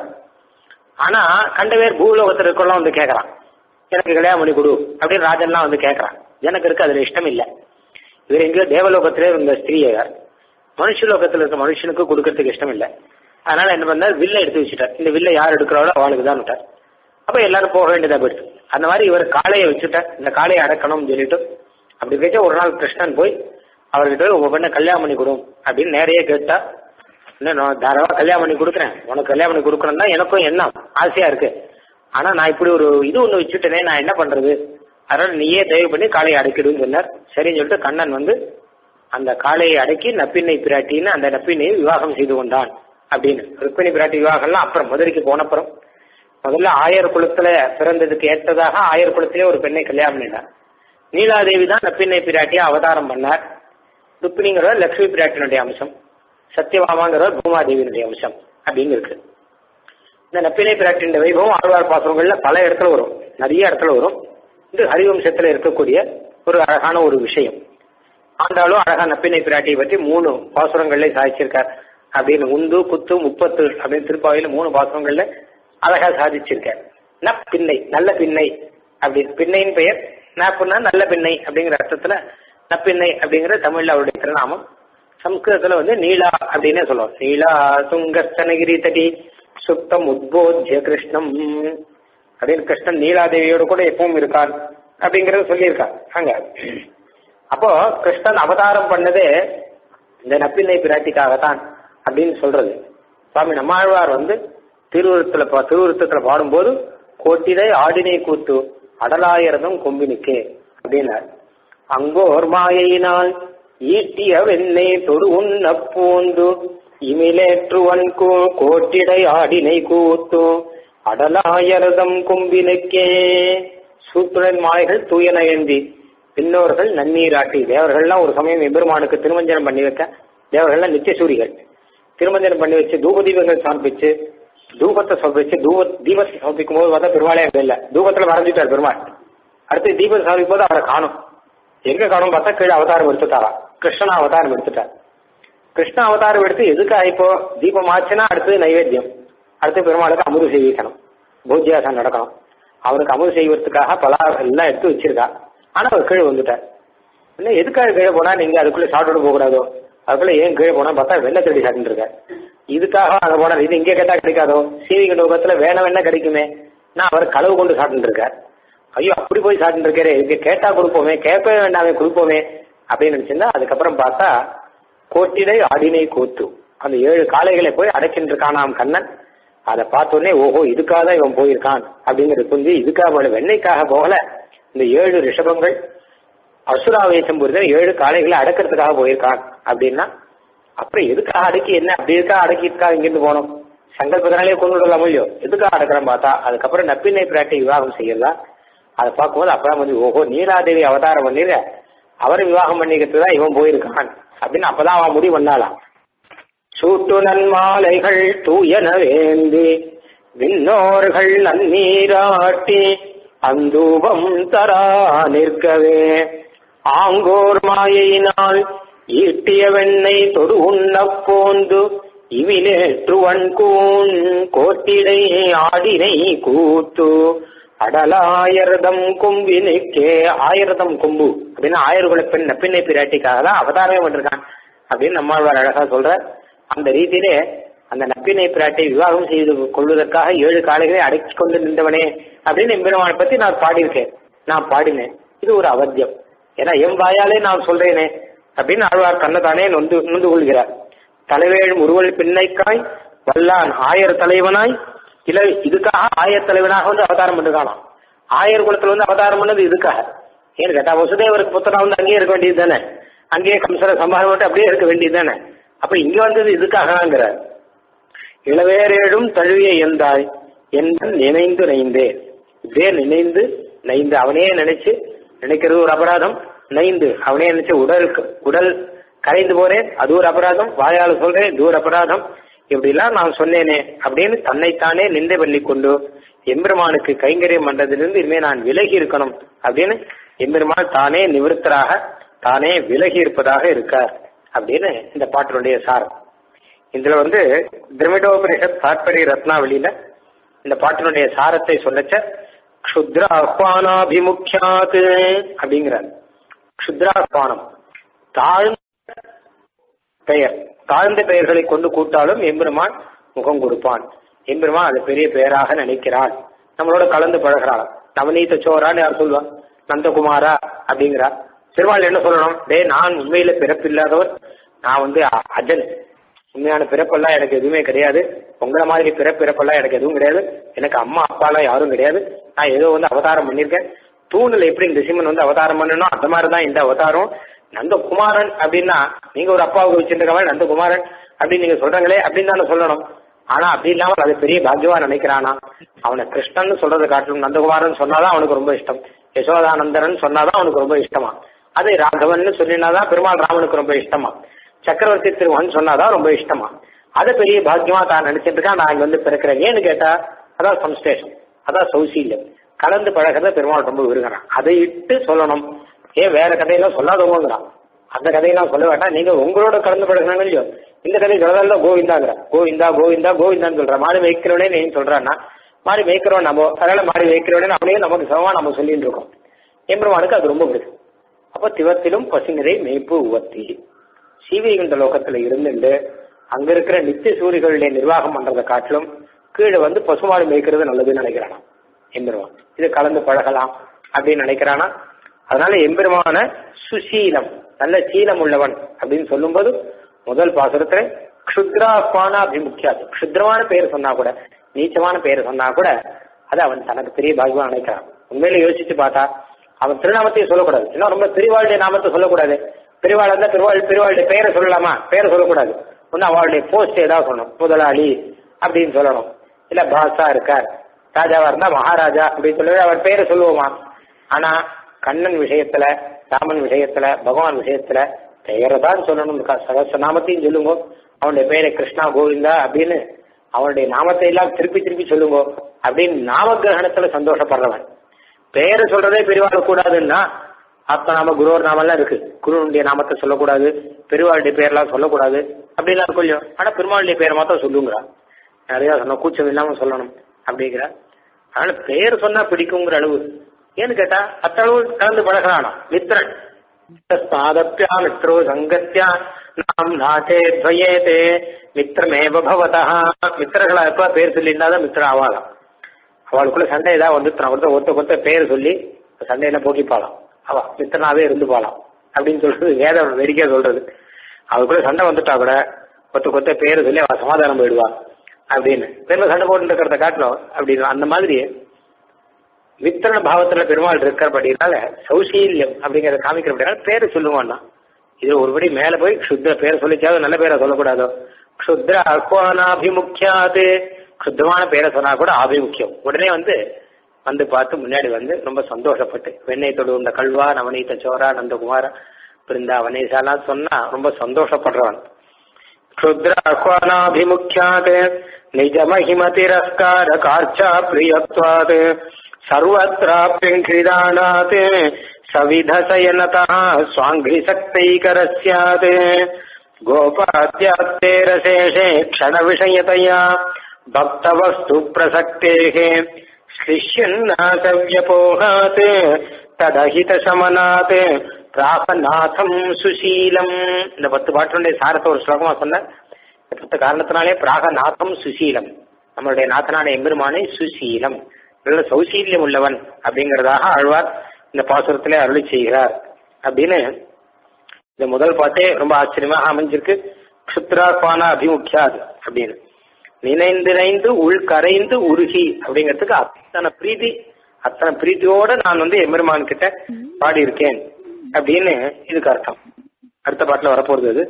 ஆனா கண்டவேர் பூலோகத்தில் இருக்கலாம் வந்து கேட்கறான் எனக்கு கல்யாணம் பண்ணி கொடு அப்படின்னு ராஜன்லாம் வந்து கேட்கறான் ஜனகருக்கு அதுல இஷ்டம் இல்லை இவர் எங்கேயோ தேவலோகத்திலே இருந்த ஸ்திரீயர் மனுஷலோகத்தில் இருக்க மனுஷனுக்கு கொடுக்கறதுக்கு இஷ்டம் இல்லை அதனால என்ன பண்ணார் வில்ல எடுத்து வச்சுட்டார் இந்த வில்ல யார் எடுக்கிறாளோ அவளுக்கு தான் விட்டார் அப்ப எல்லாரும் போக வேண்டியதா போயிடுச்சு அந்த மாதிரி இவர் காளையை வச்சுட்டார் இந்த காளையை அடக்கணும்னு சொல்லிட்டு அப்படி கேட்ட ஒரு நாள் கிருஷ்ணன் போய் அவர்கிட்ட போய் உங்க பெண்ணை கல்யாணம் பண்ணி கொடும் அப்படின்னு நிறைய கேட்டா என்ன நான் தாராளமா கல்யாணம் பண்ணி கொடுக்குறேன் உனக்கு கல்யாணம் பண்ணி கொடுக்குறேன்னா எனக்கும் என்ன ஆசையா இருக்கு ஆனா நான் இப்படி ஒரு இது ஒண்ணு வச்சுட்டேனே நான் என்ன பண்றது அதனால நீயே தயவு பண்ணி காளையை அடைக்கிடுன்னு சொன்னார் சரின்னு சொல்லிட்டு கண்ணன் வந்து அந்த காளையை அடக்கி நப்பிண்ணை பிராட்டின்னு அந்த நப்பிண்ணையை விவாகம் செய்து கொண்டான் அப்படின்னு ருக்மிணி பிராட்டி விவாகம்லாம் அப்புறம் முதலிக்கு போனப்புறம் முதல்ல ஆயர் குலத்துல பிறந்ததுக்கு ஏற்றதாக ஆயர் குலத்திலே ஒரு பெண்ணை கல்யாணம் பண்ணினார் நீலாதேவி தான் நப்பிண்ணை பிராட்டியா அவதாரம் பண்ணார் ருக்மிணிங்கிறவர் லட்சுமி பிராட்டினுடைய அம்சம் சத்யபாமாங்கிறவர் பூமாதேவியினுடைய அம்சம் அப்படின்னு இருக்கு இந்த நப்பினை பிராட்டின் வைபவம் ஆழ்வார் பாசுரங்கள்ல பல இடத்துல வரும் நிறைய இடத்துல வரும் இது ஹரிவம்சத்துல இருக்கக்கூடிய ஒரு அழகான ஒரு விஷயம் ஆண்டாலும் அழகா நப்பினை பிராட்டியை பற்றி மூணு பாசுரங்கள்ல சாதிச்சிருக்கார் அப்படின்னு உந்து குத்து முப்பத்து அப்படின்னு திருப்பாவையில மூணு பாசுரங்கள்ல அழகா சாதிச்சிருக்கார் நப்பிண்ணை நல்ல பின்னை அப்படி பின்னையின் பெயர் நாப்புன்னா நல்ல பின்னை அப்படிங்கிற அர்த்தத்துல நப்பிண்ணை அப்படிங்கிற தமிழ்ல அவருடைய திருநாமம் சம்ஸ்கிருதத்துல வந்து நீலா அப்படின்னே சொல்லுவோம் நீலா துங்கஸ்தனகிரி தடி சுத்தம் உத்போத்திய கிருஷ்ணம் அப்படின்னு கிருஷ்ணன் நீலாதேவியோட கூட எப்பவும் இருக்கான் அப்படிங்கறத சொல்லியிருக்கான் அங்க அப்போ கிருஷ்ணன் அவதாரம் பண்ணதே இந்த நப்பிண்ணை பிராட்டிக்காகத்தான் அப்படின்னு சொல்றது சுவாமி நம்மாழ்வார் வந்து திருவுருத்துல பா- திருவுருத்தத்துல பாடும்போது கோட்டிடை ஆடினை கூத்து அடலாயிரதும் கொம்பினுக்கே அப்படின்னார் அங்கோர் மாயையினால் ஈட்டிய வெண்ணை தொடு உண்ண பூந்து இமிலேற்றுவன் கோ- கோட்டிடை ஆடினை கூத்து அடலாயரதம் கொம்பினுக்கே சூத்துடன் மாலைகள் தூய நயந்தி பின்னோர்கள் நன்னீராட்டி தேவர்கள்லாம் ஒரு சமயம் எம்பெருமானுக்கு திருமஞ்சனம் பண்ணி வைக்க தேவர்கள்லாம் நித்தியசூரிகள் திருமஞ்சனம் பண்ணி வச்சு தூப தீபங்கள் சமர்ப்பிச்சு தூபத்தை சமர்ப்பிச்சு தூப தீபத்தை சமர்ப்பிக்கும் போது பார்த்தா பெருமாளே அங்க இல்ல தூபத்துல மறைஞ்சிட்டார் பெருமாள் அடுத்து தீபத்தை சமர்ப்பிக்கும் போது அவரை காணும் எங்க காணும் பார்த்தா கீழே அவதாரம் எடுத்துட்டாரா கிருஷ்ணா அவதாரம் எடுத்துட்டார் கிருஷ்ண அவதாரம் எடுத்து எதுக்காக இப்போ தீபம் ஆச்சுன்னா அடுத்தது நைவேத்தியம் அடுத்து பெருமாளுக்கு அமுது செய்விக்கணும் பூஜ்யாசனம் நடக்கணும் அவருக்கு அமுது செய்வதற்காக பலாரம் எல்லாம் எடுத்து வச்சிருக்கா ஆனா அவர் கீழே வந்துட்டார் என்ன எதுக்காக கீழே போனா நீங்க அதுக்குள்ள சாப்பிட்டு போக கூடாதோ அதுக்குள்ள ஏன் கீழே போனா பார்த்தா வெள்ளை தேடி சாப்பிட்டு இருக்க இதுக்காக அங்க போனா இது இங்கே கேட்டா கிடைக்காதோ சீவிக லோகத்துல வேணும் என்ன கிடைக்குமே நான் அவர் களவு கொண்டு சாப்பிட்டு இருக்கார் ஐயோ அப்படி போய் சாப்பிட்டு இருக்காரு இதுக்கு கேட்டா கொடுப்போமே கேட்கவே வேண்டாமே கொடுப்போமே அப்படின்னு நினைச்சிருந்தா அதுக்கப்புறம் பார்த்தா கோட்டிடை ஆடினை கூத்து அந்த ஏழு காளைகளை போய் அடைக்கிட்டு இருக்கானாம் கண்ணன் அதை பார்த்தோன்னே ஓஹோ இதுக்காக தான் இவன் போயிருக்கான் அப்படிங்கிறது புரிஞ்சு இதுக்காக போல வெண்ணைக்காக போகல இந்த ஏழு ரிஷபங்கள் அசுராவேசம் புரிதல் ஏழு காளைகளை அடக்கிறதுக்காக போயிருக்கான் அப்படின்னா அப்புறம் எதுக்காக அடக்கி என்ன அப்படி இருக்கா அடக்கிருக்கா இங்கிருந்து போனோம் சங்கல்பத்தினாலே கொண்டு விடலாம் இல்லையோ எதுக்காக அடக்கிறோம் பார்த்தா அதுக்கப்புறம் நப்பினை பிராட்டி விவாகம் செய்யலாம் அதை பார்க்கும்போது அப்பதான் வந்து ஓஹோ நீலாதேவி அவதாரம் பண்ணிடுற அவரை விவாகம் பண்ணிக்கிறது தான் இவன் போயிருக்கான் அப்படின்னு அப்பதான் அவன் முடிவு பண்ணாலாம் சூட்டு நன்மாலைகள் தூயன வேந்தி விண்ணோர்கள் நன்னீராட்டி அந்தூபம் தரா நிற்கவே ஆங்கோர் மாயையினால் ஈட்டிய வெண்ணை தொடு உண்ண போந்து இவிலேற்றுவன் கூண் கோட்டிடை ஆடினை கூத்து அடலாயிரதம் கொம்பினுக்கே ஆயிரதம் கொம்பு அப்படின்னு ஆயிரகுல பெண் நப்பிண்ணை பிராட்டிக்காக தான் அவதாரமே பண்ணிருக்கான் அப்படின்னு நம்மாழ்வார் அழகா சொல்ற அந்த ரீதியிலே அந்த நப்பினை பிராட்டை விவாகம் செய்து கொள்வதற்காக ஏழு காளைகளை அடக்கி கொண்டு நின்றவனே அப்படின்னு எம்பெருமானை பத்தி நான் பாடியிருக்கேன் நான் பாடினேன் இது ஒரு அவத்தியம் ஏன்னா என் வாயாலே நான் சொல்றேனே அப்படின்னு ஆழ்வார் கண்ணதானே நொந்து நொந்து கொள்கிறார் தலைவேழ் முருவல் பின்னைக்காய் வல்லான் ஆயர் தலைவனாய் இல்ல இதுக்காக ஆயர் தலைவனாக வந்து அவதாரம் பண்ணிருக்கானாம் ஆயர் குலத்துல வந்து அவதாரம் பண்ணது இதுக்காக ஏன்னு கேட்டா வசுதேவருக்கு புத்தனா வந்து அங்கேயே இருக்க வேண்டியது தானே அங்கேயே கம்சர சம்பாரம் மட்டும் அப்படியே இருக்க வேண்டியது தானே அப்ப இங்க வந்தது இதுக்காகங்கிற இளவேரேடும் தழுவிய எந்தாய் என்பன் நினைந்து நைந்தே இதே நினைந்து நைந்து அவனே நினைச்சு நினைக்கிறது ஒரு அபராதம் நைந்து அவனே நினைச்சு உடலுக்கு உடல் கரைந்து போறேன் அது ஒரு அபராதம் வாயால சொல்றேன் இது ஒரு அபராதம் இப்படிலாம் நான் சொன்னேனே அப்படின்னு தன்னைத்தானே நிந்தை பண்ணி கொண்டு எம்பெருமானுக்கு கைங்கரியம் பண்றதிலிருந்து இனிமே நான் விலகி இருக்கணும் அப்படின்னு எம்பெருமான் தானே நிவிருத்தராக தானே விலகி இருப்பதாக இருக்கார் அப்படின்னு இந்த பாட்டினுடைய சாரம் இதுல வந்து திரமிடோபனிஷத் தாற்பரிய ரத்னாவளியில இந்த பாட்டினுடைய சாரத்தை சொல்லச்ச க்ஷுத்ர ஆஹ்வானாபிமுக்கியாத் அப்படிங்கிறார் க்ஷுத்ராஹ்வானம் தாழ்ந்த பெயர் தாழ்ந்த பெயர்களை கொண்டு கூட்டாலும் எம்பெருமான் முகம் கொடுப்பான் எம்பெருமான் அது பெரிய பெயராக நினைக்கிறான் நம்மளோட கலந்து பழகிறான் நவநீத சோரான்னு யார் சொல்லுவா நந்தகுமாரா அப்படிங்கிறா திருமால் என்ன சொல்லணும் டே நான் உண்மையில பிறப்பில்லாதவர் நான் வந்து அ- அஜன் உண்மையான பிறப்பெல்லாம் எனக்கு எதுவுமே கிடையாது உங்களை மாதிரி பிறப்பிறப்பெல்லாம் எனக்கு எதுவும் கிடையாது எனக்கு அம்மா அப்பாலாம் யாரும் கிடையாது நான் ஏதோ வந்து அவதாரம் பண்ணியிருக்கேன் தூணில் எப்படி இந்த சிம்மன் வந்து அவதாரம் பண்ணணும் அந்த மாதிரி தான் இந்த அவதாரம் நந்தகுமாரன் அப்படின்னா நீங்க ஒரு அப்பாவுக்கு வச்சிருக்க மாதிரி நந்தகுமாரன் அப்படின்னு நீங்க சொல்றாங்களே அப்படின்னு தானே சொல்லணும் ஆனா அப்படி இல்லாமல் அது பெரிய பாக்கியமா நினைக்கிறானா அவனை கிருஷ்ணன் சொல்றதை காட்டிலும் நந்தகுமாரன் சொன்னாதான் அவனுக்கு ரொம்ப இஷ்டம் யசோதானந்தரன் சொன்னாதான் அவனுக்கு ரொம்ப இஷ்டமா அது ராகவன் சொன்னாதான் பெருமாள் ராமனுக்கு ரொம்ப இஷ்டமா சக்கரவர்த்தி திருமகன் சொன்னாதான் ரொம்ப இஷ்டமா அதை பெரிய பாக்கியமா தான் நினைச்சிட்டு இருக்கா நான் இங்க வந்து பிறக்கிறேன் ஏன்னு கேட்டா அதான் சம்ஸ்டேஷன் அதான் சௌசீல்யம் கலந்து பழகிறத பெருமாள் ரொம்ப விரும்புறான் அதை இட்டு சொல்லணும் ஏன் வேற கதையெல்லாம் சொல்லாதவங்கிறான் அந்த கதையெல்லாம் சொல்ல வேண்டாம் நீங்க உங்களோட கலந்து பழகினாங்க இல்லையோ இந்த கதை சொல்லதான் கோவிந்தாங்கிற கோவிந்தா கோவிந்தா கோவிந்தான்னு சொல்ற மாடு மேய்க்கிறவனே நீ சொல்றான்னா மாடு மேய்க்கிறவன் நம்ம அதனால மாடு மேய்க்கிறவனே அவனையும் நமக்கு சமமா நம்ம சொல்லிட்டு இருக்கோம் எம்பெருமானுக்கு அது ரொம்ப பிடிக்கும் அப்ப திவத்திலும் பசுங்கரை மேய்ப்பு உவத்தி சீவைகுண்ட லோகத்துல இருந்துட்டு அங்க இருக்கிற நித்திய சூரிகளுடைய நிர்வாகம் பண்றதை காட்டிலும் கீழே வந்து பசுமாடு மேய்க்கிறது நல்லதுன்னு நினைக்கிறானா எம்பெருமான் இது கலந்து பழகலாம் அப்படின்னு நினைக்கிறானா அதனால எம்பெருமான சுசீலம் நல்ல சீலம் உள்ளவன் அப்படின்னு சொல்லும்போது முதல் பாசுரத்துல க்ஷுத்ராப்பான அபிமுக்கியாது க்ஷுத்ரமான பெயர் சொன்னா கூட நீச்சமான பெயர் சொன்னா கூட அது அவன் தனக்கு பெரிய பாகியமா நினைக்கிறான் உண்மையில யோசிச்சு பார்த்தா அவன் திருநாமத்தையும் சொல்லக்கூடாது இன்னும் ரொம்ப பெரியவாளுடைய நாமத்தை சொல்லக்கூடாது பெரியவாள் இருந்தா பெருவாள் பெரியவாளுடைய பெயரை சொல்லலாமா பெயரை சொல்லக்கூடாது ஒன்னும் அவளுடைய போஸ்ட் ஏதாவது சொல்லணும் முதலாளி அப்படின்னு சொல்லணும் இல்ல பாசா இருக்கார் ராஜாவா இருந்தா மகாராஜா அப்படின்னு சொல்லி அவர் பெயரை சொல்லுவோமா ஆனா கண்ணன் விஷயத்துல ராமன் விஷயத்துல பகவான் விஷயத்துல பெயரை தான் சொல்லணும் சகச நாமத்தையும் சொல்லுங்க அவனுடைய பெயரை கிருஷ்ணா கோவிந்தா அப்படின்னு அவனுடைய நாமத்தை எல்லாம் திருப்பி திருப்பி சொல்லுங்க அப்படின்னு நாம கிரகணத்துல சந்தோஷப்படுறவன் பெயரை சொல்றதே பெரியவாள் கூடாதுன்னா ஆத்மநாம குருவர் நாமெல்லாம் இருக்கு குருனுடைய நாமத்தை சொல்லக்கூடாது பெரியவாளுடைய பேர்லாம் சொல்லக்கூடாது அப்படிலாம் இருக்கும் இல்லையோ ஆனா பெருமாளுடைய பேரை மாத்திரம் சொல்லுங்கிறா நிறைய சொன்ன கூச்சம் இல்லாம சொல்லணும் அப்படிங்கிற அதனால பெயர் சொன்னா பிடிக்குங்கிற அளவு ஏன்னு கேட்டா அத்தளவு கலந்து பழகிறானா மித்திரன் பாதப்பியா மித்ரோ சங்கத்தியா நாம் நாட்டே துவயேதே மித்திரமேவ பவதா மித்திரர்களா எப்ப பேர் சொல்லியிருந்தாதான் மித்திரம் ஆவாளாம் அவளுக்குள்ள சண்டை ஏதாவது வந்து ஒருத்தர் ஒருத்த ஒருத்த பேர் சொல்லி சண்டையில போக்கிப்பாளாம் அவ மித்திரனாவே இருந்து போலாம் அப்படின்னு சொல்றது வேதம் வெறிக்கா சொல்றது அவளுக்குள்ள சண்டை வந்துட்டா கூட ஒருத்த கொத்த பேர் சொல்லி அவ சமாதானம் போயிடுவா அப்படின்னு பேர்ல சண்டை போட்டு இருக்கிறத காட்டணும் அப்படின்னு அந்த மாதிரி வித்தரண பாவத்துல பெருமாள் இருக்கிறபடினால சௌசீல்யம் அப்படிங்கறத காமிக்கிறபடினால பேரை சொல்லுவான்னா இது ஒருபடி மேல போய் க்ஷுத்ர பேரை சொல்லிச்சாவது நல்ல பேரை சொல்லக்கூடாதோ க்ஷுத்ர அக்வானாபிமுக்கியாது க்ஷுத்தமான பேரை சொன்னா கூட ஆபிமுக்கியம் உடனே வந்து வந்து பார்த்து முன்னாடி வந்து ரொம்ப சந்தோஷப்பட்டு வெண்ணெய் தொடு இந்த கல்வா நவநீத சோரா நந்தகுமார பிருந்தாவனேசாலாம் சொன்னா ரொம்ப சந்தோஷப்படுறவன் க்ஷுத்ர அக்வானாபிமுக்கியாத் நிஜ மகிமதிரஸ்கார கார்ச்சா பிரியத்வாத் सर्वत्राप्यङ्घ्रिदानात् सविधसयनतः स्वाङ्घ्रिसक्तैकरस्यात् गोपाद्यात्तेरशेषे क्षणविषयतया भक्तवस्तु प्रसक्तेः श्लिष्यन्नाथव्यपोहात् ததஹிதசமனாத் பிராகநாதம் சுசீலம் இந்த பத்து பாட்டுடைய சாரத்தை ஒரு ஸ்லோகமா சொன்ன இந்த பத்து காரணத்தினாலே பிராகநாதம் சுசீலம் நம்மளுடைய நாத்தனான எம்பெருமானை சுசீலம் நல்ல சௌசீல்யம் உள்ளவன் அப்படிங்கறதாக ஆழ்வார் இந்த பாசுரத்திலே அருளி செய்கிறார் அப்படின்னு இந்த முதல் பாட்டே ரொம்ப ஆச்சரியமாக அமைஞ்சிருக்கு க்ஷுத்ராபான அபிமுக்கியாது அப்படின்னு நினைந்தினைந்து உள் கரைந்து உருகி அப்படிங்கிறதுக்கு அத்தனை பிரீத்தி அத்தனை பிரீத்தியோட நான் வந்து எம்பெருமான் கிட்ட பாடியிருக்கேன் அப்படின்னு இதுக்கு அர்த்தம் அடுத்த பாட்டுல வரப்போறது அது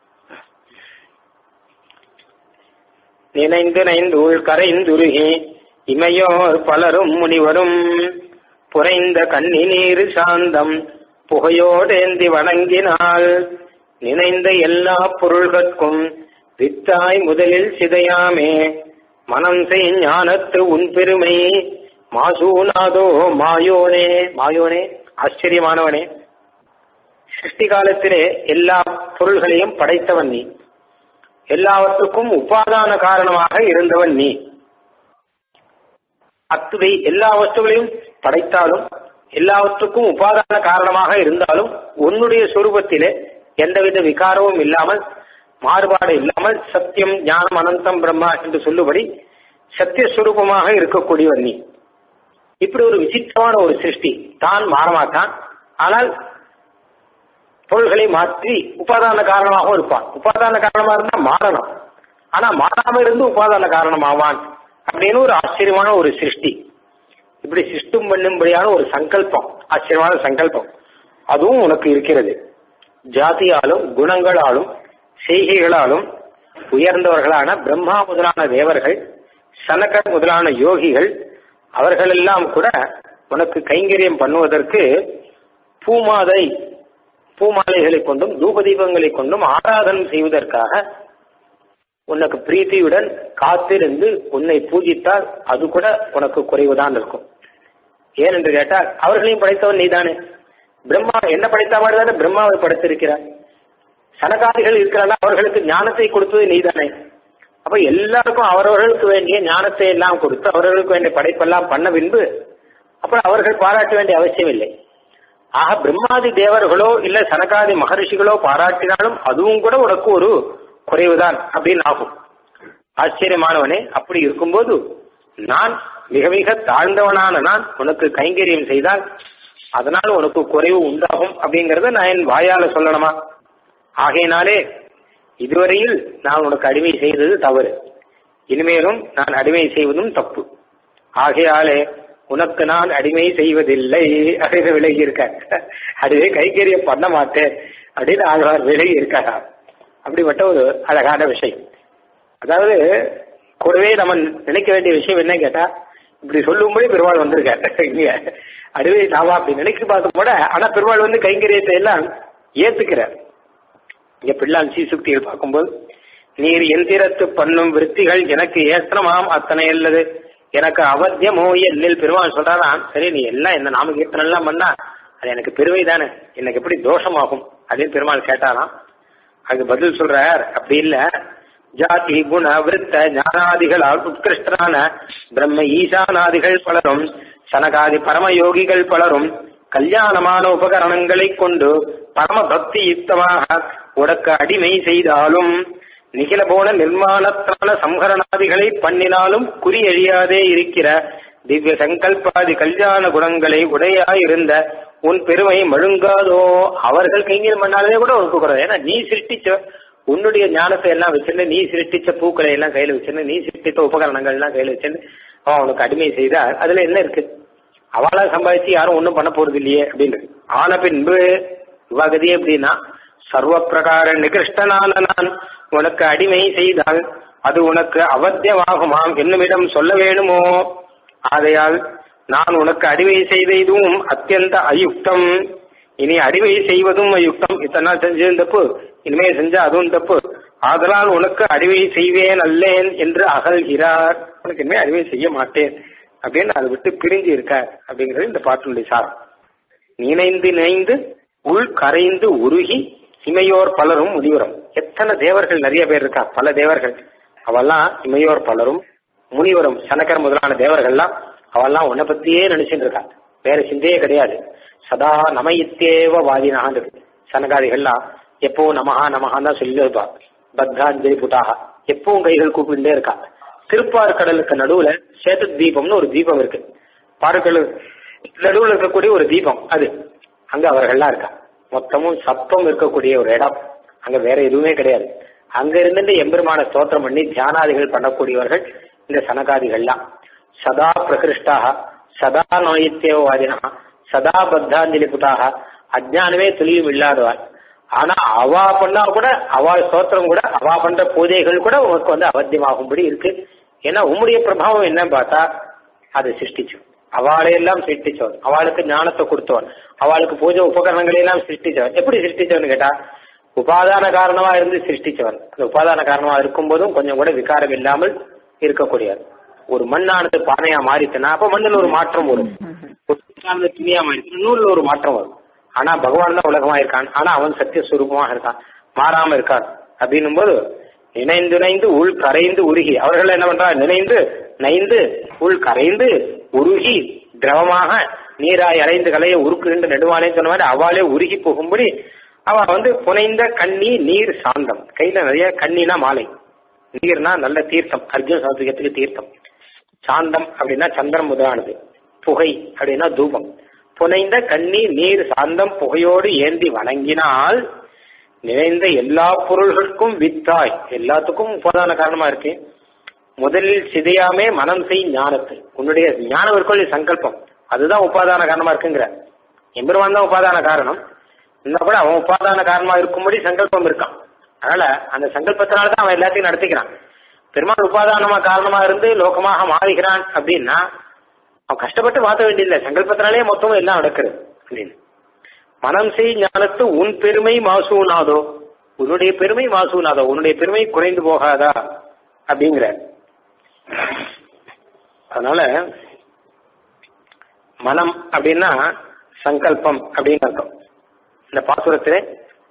நினைந்து நைந்து உள் கரைந்துருகி இமையோர் பலரும் முனிவரும் புரைந்த கண்ணி நீர் சாந்தம் புகையோடேந்தி வணங்கினால் நினைந்த எல்லா பொருள்கட்கும் வித்தாய் முதலில் சிதையாமே மனம் செய் ஞானத்து உன் பெருமை மாசூனாதோ மாயோனே மாயோனே ஆச்சரியமானவனே சிருஷ்டி காலத்திலே எல்லா பொருள்களையும் படைத்தவன் நீ எல்லாவற்றுக்கும் உபாதான காரணமாக இருந்தவன் நீ அத்துவை எல்லா வஸ்துகளையும் படைத்தாலும் எல்லாவற்றுக்கும் உபாதான காரணமாக இருந்தாலும் உன்னுடைய சொரூபத்திலே எந்தவித விகாரமும் இல்லாமல் மாறுபாடு இல்லாமல் சத்தியம் ஞானம் அனந்தம் பிரம்மா என்று சொல்லுபடி சத்தியஸ்வரூபமாக இருக்கக்கூடியவன் நீ இப்படி ஒரு விசித்திரமான ஒரு சிருஷ்டி தான் மாறமாட்டான் ஆனால் பொருள்களை மாற்றி உபாதான காரணமாகவும் இருப்பான் உபாதான காரணமா இருந்தா மாறணும் ஆனா மாறாம இருந்து உபாதான காரணமாவான் அப்படின்னு ஒரு ஆச்சரியமான ஒரு சிருஷ்டி இப்படி சிருஷ்டும் பண்ணும்படியான ஒரு சங்கல்பம் ஆச்சரியமான சங்கல்பம் அதுவும் உனக்கு இருக்கிறது ஜாதியாலும் குணங்களாலும் செய்கைகளாலும் உயர்ந்தவர்களான பிரம்மா முதலான தேவர்கள் சனகர் முதலான யோகிகள் அவர்களெல்லாம் கூட உனக்கு கைங்கரியம் பண்ணுவதற்கு பூமாதை பூமாலைகளை கொண்டும் தூபதீபங்களை கொண்டும் ஆராதனை செய்வதற்காக உனக்கு பிரீத்தியுடன் காத்திருந்து உன்னை பூஜித்தால் அது கூட உனக்கு குறைவுதான் இருக்கும் ஏனென்று கேட்டால் அவர்களையும் படைத்தவன் நீதானே பிரம்மா என்ன படைத்த மாதிரி தானே பிரம்மாவை படைத்திருக்கிறார் சனகாதிகள் இருக்கிறாங்க அவர்களுக்கு ஞானத்தை கொடுத்தது நீதானே அப்ப எல்லாருக்கும் அவரவர்களுக்கு வேண்டிய ஞானத்தை எல்லாம் கொடுத்து அவர்களுக்கு வேண்டிய படைப்பெல்லாம் பண்ண பின்பு அப்புறம் அவர்கள் பாராட்ட வேண்டிய அவசியம் இல்லை ஆக பிரம்மாதி தேவர்களோ இல்ல சனகாதி மகரிஷிகளோ பாராட்டினாலும் அதுவும் கூட உனக்கு ஒரு குறைவுதான் அப்படின்னு ஆகும் ஆச்சரியமானவனே அப்படி இருக்கும்போது நான் மிக மிக தாழ்ந்தவனான நான் உனக்கு கைங்கரியம் செய்தால் அதனால் உனக்கு குறைவு உண்டாகும் அப்படிங்கறத நான் என் வாயால சொல்லணுமா ஆகையினாலே இதுவரையில் நான் உனக்கு அடிமை செய்தது தவறு இனிமேலும் நான் அடிமை செய்வதும் தப்பு ஆகையாலே உனக்கு நான் அடிமை செய்வதில்லை அப்படின்னு விலகி இருக்க அதுவே கைங்கரியம் பண்ண மாட்டேன் அப்படின்னு ஆழ்வார் விலகி இருக்காரா அப்படிப்பட்ட ஒரு அழகான விஷயம் அதாவது கூடவே நம்ம நினைக்க வேண்டிய விஷயம் என்ன கேட்டா இப்படி சொல்லும்போது பெருமாள் வந்திருக்காரு இங்க அதுவே நாம அப்படி நினைக்க பார்க்க கூட ஆனா பெருமாள் வந்து கைங்கரியத்தை எல்லாம் ஏத்துக்கிறார் இங்க பிள்ளான் சீசுக்தியில் பார்க்கும்போது நீர் எந்திரத்து பண்ணும் விற்த்திகள் எனக்கு ஏற்றமாம் அத்தனை அல்லது எனக்கு அவத்தியமோ எல்லில் பெருமாள் சொல்றாராம் சரி நீ எல்லாம் என்ன நாம கீர்த்தனம் எல்லாம் பண்ணா அது எனக்கு பெருமை தானே எனக்கு எப்படி தோஷமாகும் அப்படின்னு பெருமாள் கேட்டாராம் அதுக்கு பதில் சொல்றார் அப்படி இல்ல ஜாதி குண விருத்த ஞானாதிகளால் உத்கிருஷ்டரான பிரம்ம ஈசானாதிகள் பலரும் சனகாதி பரமயோகிகள் பலரும் கல்யாணமான உபகரணங்களை கொண்டு பரம பக்தி யுக்தமாக உனக்கு அடிமை செய்தாலும் நிகில போன நிர்மாணத்தான சம்ஹரணாதிகளை பண்ணினாலும் குறி எழியாதே இருக்கிற திவ்ய சங்கல்பாதி கல்யாண குணங்களை உடையாயிருந்த உன் பெருமை மழுங்காதோ அவர்கள் கைங்கரியம் பண்ணாலே கூட உனக்கு குறை ஏன்னா நீ சிருஷ்டிச்ச உன்னுடைய ஞானத்தை எல்லாம் வச்சிருந்து நீ சிருஷ்டிச்ச பூக்களை எல்லாம் கையில வச்சிருந்து நீ சிருஷ்டித்த உபகரணங்கள் எல்லாம் கையில வச்சிருந்து அவன் அவனுக்கு அடிமை செய்தால் அதுல என்ன இருக்கு அவளா சம்பாதிச்சு யாரும் ஒண்ணும் பண்ண போறது இல்லையே அப்படின்னு ஆன பின்பு விவாகதி எப்படின்னா சர்வ பிரகார நிகிருஷ்டனான நான் உனக்கு அடிமை செய்தால் அது உனக்கு அவத்தியமாகுமாம் என்னுமிடம் சொல்ல வேணுமோ ஆகையால் நான் உனக்கு அடிமை செய்த இதுவும் அத்தியந்த அயுக்தம் இனி அடிமை செய்வதும் அயுக்தம் இத்தனை நாள் செஞ்சதும் தப்பு இனிமே செஞ்சா அதுவும் தப்பு ஆதலால் உனக்கு அடிமை செய்வேன் அல்லேன் என்று அகல்கிறார் உனக்கு இனிமே அடிமை செய்ய மாட்டேன் அப்படின்னு அதை விட்டு பிரிஞ்சு இருக்கார் அப்படிங்கிறது இந்த பாட்டினுடைய சாரம் நினைந்து நினைந்து உள் கரைந்து உருகி இமையோர் பலரும் முனிவரும் எத்தனை தேவர்கள் நிறைய பேர் இருக்கா பல தேவர்கள் அவெல்லாம் இமையோர் பலரும் முனிவரும் சனக்கர் முதலான தேவர்கள்லாம் அவெல்லாம் உன்னை பத்தியே நினைச்சுட்டு இருக்கா வேற சிந்தையே கிடையாது சதா நமைத்தேவ வாதினான் இருக்கு சனகாதிகள்லாம் எப்பவும் நமஹா நமஹான் தான் சொல்லி இருப்பா பத்தாஞ்சலி புட்டாக எப்பவும் கைகள் கூப்பிட்டுட்டே இருக்கா திருப்பார் கடலுக்கு நடுவுல சேத்து தீபம்னு ஒரு தீபம் இருக்கு பாருக்கடல் நடுவுல இருக்கக்கூடிய ஒரு தீபம் அது அங்க அவர்கள்லாம் இருக்கா மொத்தமும் சத்தம் இருக்கக்கூடிய ஒரு இடம் அங்க வேற எதுவுமே கிடையாது அங்க இருந்துட்டு எம்பெருமான ஸ்தோத்திரம் பண்ணி தியானாதிகள் பண்ணக்கூடியவர்கள் இந்த சனகாதிகள்லாம் சதா பிரகிருஷ்டாக சதா நோயித்தியவாதினா சதா பத்தாஞ்சலி புட்டாக அஜ்ஞானமே துளியும் இல்லாதவாள் ஆனா அவா பண்ணா கூட அவா ஸ்தோத்திரம் கூட அவா பண்ற பூஜைகள் கூட உனக்கு வந்து அவத்தியமாகும்படி இருக்கு ஏன்னா உம்முடைய பிரபாவம் என்னன்னு பார்த்தா அதை சிருஷ்டிச்சு அவளை எல்லாம் சிருஷ்டிச்சவன் அவளுக்கு ஞானத்தை கொடுத்தவன் அவளுக்கு பூஜை உபகரணங்களை எல்லாம் சிருஷ்டிச்சவன் எப்படி சிருஷ்டிச்சவன் கேட்டா உபாதான காரணமா இருந்து சிருஷ்டிச்சவன் அந்த உபாதான காரணமா இருக்கும் போதும் கொஞ்சம் கூட விகாரம் இல்லாமல் இருக்கக்கூடியவன் ஒரு மண்ணானது பானையா மாறிச்சுன்னா அப்ப மண்ணில் ஒரு மாற்றம் வரும் ஒரு மண்ணானது துணியா மாறிச்சுன்னா நூல்ல ஒரு மாற்றம் வரும் ஆனா பகவான் தான் உலகமா இருக்கான் ஆனா அவன் சத்திய சுரூபமாக இருக்கான் மாறாம இருக்கான் அப்படின்னும் போது நினைந்து நினைந்து உள் கரைந்து உருகி அவர்கள் என்ன பண்றா நினைந்து நைந்து உள் கரைந்து உருகி திரவமாக நீராய் அலைந்து கலைய உருக்குகின்ற நெடுவானே சொன்ன மாதிரி அவளே உருகி போகும்படி அவ வந்து புனைந்த கண்ணி நீர் சாந்தம் கையில நிறைய கண்ணினா மாலை நீர்னா நல்ல தீர்த்தம் அர்ஜுன சாத்விகத்துக்கு தீர்த்தம் சாந்தம் அப்படின்னா சந்திரம் முதலானது புகை அப்படின்னா தூபம் புனைந்த கண்ணி நீர் சாந்தம் புகையோடு ஏந்தி வணங்கினால் நிறைந்த எல்லா பொருள்களுக்கும் வித்தாய் எல்லாத்துக்கும் உபாதான காரணமா இருக்கு முதலில் சிதையாமே மனம் செய் ஞானத்து உன்னுடைய ஞானம் இருக்கொள்ளி சங்கல்பம் அதுதான் உபாதான காரணமா இருக்குங்கிற எம்பெருமான் தான் உபாதான காரணம் இருந்தா கூட அவன் உபாதான காரணமா இருக்கும்படி சங்கல்பம் இருக்கான் அதனால அந்த சங்கல்பத்தினால தான் அவன் எல்லாத்தையும் நடத்திக்கிறான் பெருமாள் உபாதானமா காரணமா இருந்து லோகமாக மாறுகிறான் அப்படின்னா அவன் கஷ்டப்பட்டு மாற்ற வேண்டியதில்லை சங்கல்பத்தினாலே மொத்தமும் எல்லாம் நடக்கிறது அப்படின்னு மனம் செய் ஞானத்து உன் பெருமை மாசூனாதோ உன்னுடைய பெருமை மாசூனாதோ உன்னுடைய பெருமை குறைந்து போகாதா அப்படிங்கிற அதனால மனம் அப்படின்னா சங்கல்பம் அப்படின்னு அர்த்தம் இந்த பாசுரத்திலே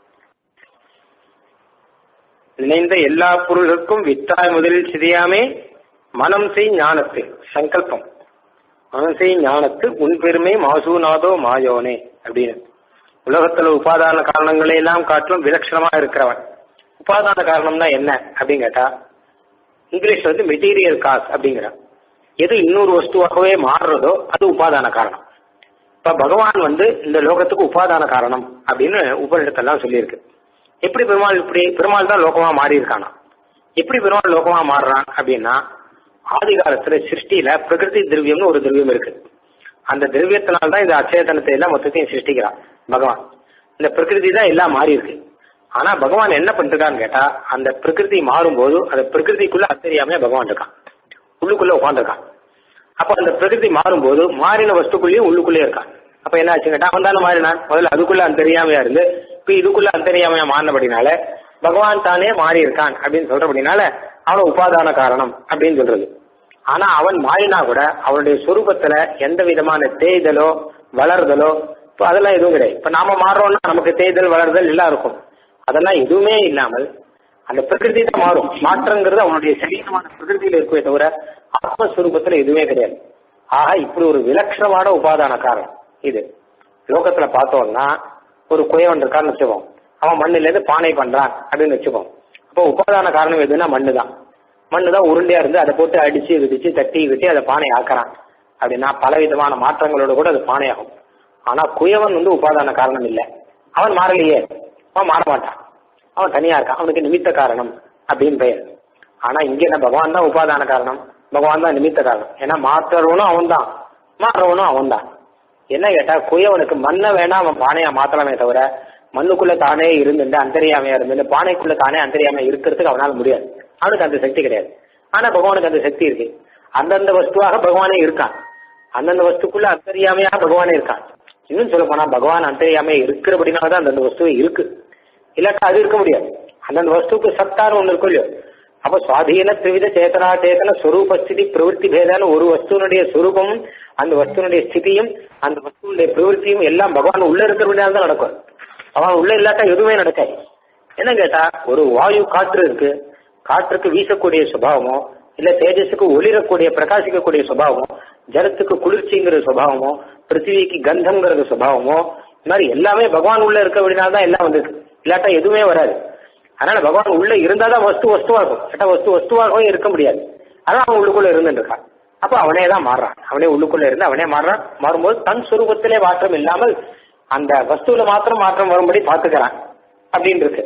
நினைந்த எல்லா பொருள்களுக்கும் வித்தாய் முதலில் சிதையாமே மனம் செய் ஞானத்து சங்கல்பம் மனம் செய் ஞானத்து உன் பெருமை மாசூநாதோ மாயோனே அப்படின்னு உலகத்துல உபாதான காரணங்களை எல்லாம் காட்டிலும் விலட்சணமா இருக்கிறவன் உபாதான காரணம்னா என்ன அப்படின்னு கேட்டா இங்கிலீஷ் வந்து மெட்டீரியல் காஸ் அப்படிங்கிறான் எது இன்னொரு வஸ்துவாகவே மாறுறதோ அது உபாதான காரணம் இப்ப பகவான் வந்து இந்த லோகத்துக்கு உபாதான காரணம் அப்படின்னு உபநிடத்தெல்லாம் சொல்லியிருக்கு எப்படி பெருமாள் இப்படி பெருமாள் தான் லோகமா மாறி இருக்கானா எப்படி பெருமாள் லோகமா மாறுறான் அப்படின்னா ஆதி காலத்துல சிருஷ்டியில பிரகிருதி திரவியம்னு ஒரு திரவியம் இருக்கு அந்த திரவியத்தினால்தான் தான் இந்த அச்சேதனத்தை எல்லாம் மொத்தத்தையும் சிருஷ்டிக்கிறான் பகவான் இந்த பிரகிருதி தான் எல்லாம் மாறி இருக்கு ஆனா பகவான் என்ன பண்ணிருக்கான்னு கேட்டா அந்த பிரகிருதி மாறும்போது அந்த பிரகிருதிக்குள்ள அத்தெரியாம பகவான் இருக்கான் உள்ளுக்குள்ள உட்காந்துருக்கான் அப்ப அந்த பிரகிருதி மாறும்போது மாறின வஸ்துக்குள்ளேயும் உள்ளுக்குள்ளே இருக்கான் அப்ப என்ன ஆச்சு கேட்டா அவன் தானே மாறினான் முதல்ல அதுக்குள்ள அந்தரியாமையா இருந்து இப்ப இதுக்குள்ள அந்தரியாமையா மாறினபடினால பகவான் தானே மாறி இருக்கான் அப்படின்னு சொல்றபடினால அவன் உபாதான காரணம் அப்படின்னு சொல்றது ஆனா அவன் மாறினா கூட அவனுடைய சொரூபத்துல எந்த விதமான தேய்தலோ வளர்தலோ இப்போ அதெல்லாம் எதுவும் கிடையாது இப்ப நாம மாறுறோம்னா நமக்கு தேய்தல் வளர்தல் எல்லாம் இருக்கும் அதெல்லாம் எதுவுமே இல்லாமல் அந்த பிரகிருதி தான் மாறும் மாற்றங்கிறது அவனுடைய சரீரமான பிரகிருதியில இருக்கே தவிர ஆத்மஸ்வரூபத்துல எதுவுமே கிடையாது ஆக இப்படி ஒரு விலட்சணமான உபாதான காரணம் இது லோகத்துல பார்த்தோம்னா ஒரு குயவன் இருக்கான்னு வச்சுப்போம் அவன் மண்ணுல இருந்து பானை பண்றான் அப்படின்னு வச்சுப்போம் அப்போ உபாதான காரணம் எதுன்னா மண்ணு தான் மண்ணு தான் உருண்டையா இருந்து அதை போட்டு அடிச்சு விதிச்சு தட்டி விட்டு அதை பானை ஆக்குறான் அப்படின்னா பல விதமான மாற்றங்களோட கூட அது பானையாகும் ஆனா குயவன் வந்து உபாதான காரணம் இல்லை அவன் மாறலையே அவன் மாற மாட்டான் அவன் தனியா இருக்கான் அவனுக்கு நிமித்த காரணம் அப்படின்னு பெயர் ஆனா இங்க என்ன பகவான் தான் உபாதான காரணம் பகவான் தான் நிமித்த காரணம் ஏன்னா மாற்றுறவனும் அவன் தான் மாறுறவனும் அவன் தான் என்ன கேட்டா குயவனுக்கு மண்ணை வேணா அவன் பானையா மாத்தலாமே தவிர மண்ணுக்குள்ள தானே இருந்துட்டு அந்தரியாமையா இருந்து பானைக்குள்ள தானே அந்தரியாமையா இருக்கிறதுக்கு அவனால முடியாது அவனுக்கு அந்த சக்தி கிடையாது ஆனா பகவானுக்கு அந்த சக்தி இருக்கு அந்தந்த வஸ்துவாக பகவானே இருக்கான் அந்தந்த வஸ்துக்குள்ள அந்தரியாமையாக பகவானே இருக்கான் இன்னும் சொல்ல போனா பகவான் அந்தரியாமையா இருக்கிறபடினாலதான் அந்தந்த வஸ்துவே இருக்கு இல்லாட்டா அது இருக்க முடியாது அந்தந்த வஸ்துக்கு சத்தான்னு ஒண்ணு இருக்கும் இல்லையோ அப்ப சுவாதீன திரிவித சேதனா சேதன ஸ்வரூப ஸ்திதி பிரவருத்தி பேதான ஒரு வஸ்துனுடைய ஸ்வரூபமும் அந்த வஸ்துனுடைய ஸ்திதியும் அந்த வஸ்துனுடைய பிரவருத்தியும் எல்லாம் பகவான் உள்ள இருக்கிறபடினால தான் நடக்கும் அவன் உள்ள இல்லாட்டா எதுவுமே நடக்காது என்ன கேட்டா ஒரு வாயு காற்று இருக்கு காற்றுக்கு வீசக்கூடிய சுபாவமோ இல்ல தேஜஸுக்கு ஒளிரக்கூடிய பிரகாசிக்கக்கூடிய சுபாவமோ ஜலத்துக்கு குளிர்ச்சிங்கிற சுபாவமோ பிருத்திவிக்கு கந்தம்ங்கிறது சுபாவமோ இந்த மாதிரி எல்லாமே பகவான் உள்ள இருக்க தான் எல்லாம் வந்திருக்கு இல்லாட்டா எதுவுமே வராது அதனால பகவான் உள்ள இருந்தாதான் வஸ்து வஸ்துவாகும் கேட்டா வஸ்து வஸ்துவாகவே இருக்க முடியாது அதான் அவன் உள்ளுக்குள்ள இருந்துட்டு இருக்கான் அப்ப அவனே தான் மாறுறான் அவனே உள்ளுக்குள்ள இருந்து அவனே மாறுறான் மாறும்போது தன் சுரூபத்திலே மாற்றம் இல்லாமல் அந்த வஸ்துவில மாத்திரம் மாற்றம் வரும்படி பாத்துக்கிறான் அப்படின்னு இருக்கு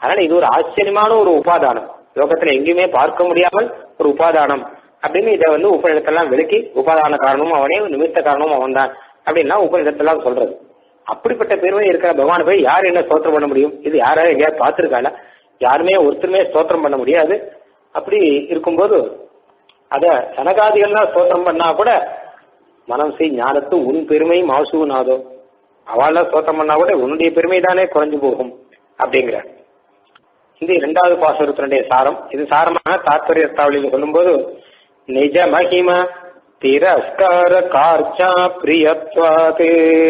அதனால இது ஒரு ஆச்சரியமான ஒரு உபாதானம் லோகத்துல எங்கேயுமே பார்க்க முடியாமல் ஒரு உபாதானம் அப்படின்னு இதை வந்து உபநிடத்தெல்லாம் விலக்கி உபாதான காரணமும் அவனே நிமித்த காரணமும் அவன் தான் அப்படின்னா உபநிடத்தெல்லாம் சொல்றது அப்படிப்பட்ட பெருமை இருக்கிற பகவான் போய் யார் என்ன ஸ்தோத்திரம் பண்ண முடியும் இது யாராவது எங்கேயாவது பார்த்துருக்காளா யாருமே ஒருத்தருமே ஸ்தோத்திரம் பண்ண முடியாது அப்படி இருக்கும்போது அத சனகாதிகள்லாம் ஸ்தோத்திரம் பண்ணா கூட மனம் செய் ஞானத்து உன் பெருமை மாசுனாதோ அவள்லாம் ஸ்தோத்திரம் பண்ணா கூட உன்னுடைய பெருமை தானே குறைஞ்சு போகும் அப்படிங்கிற இந்த இரண்டாவது பாசுரத்தினுடைய சாரம் இது சாரமாக தாத்பரிய ஸ்தாவளியில் சொல்லும்போது நிஜ மகிம திரஸ்கார கார்ச்சா பிரியத்வாது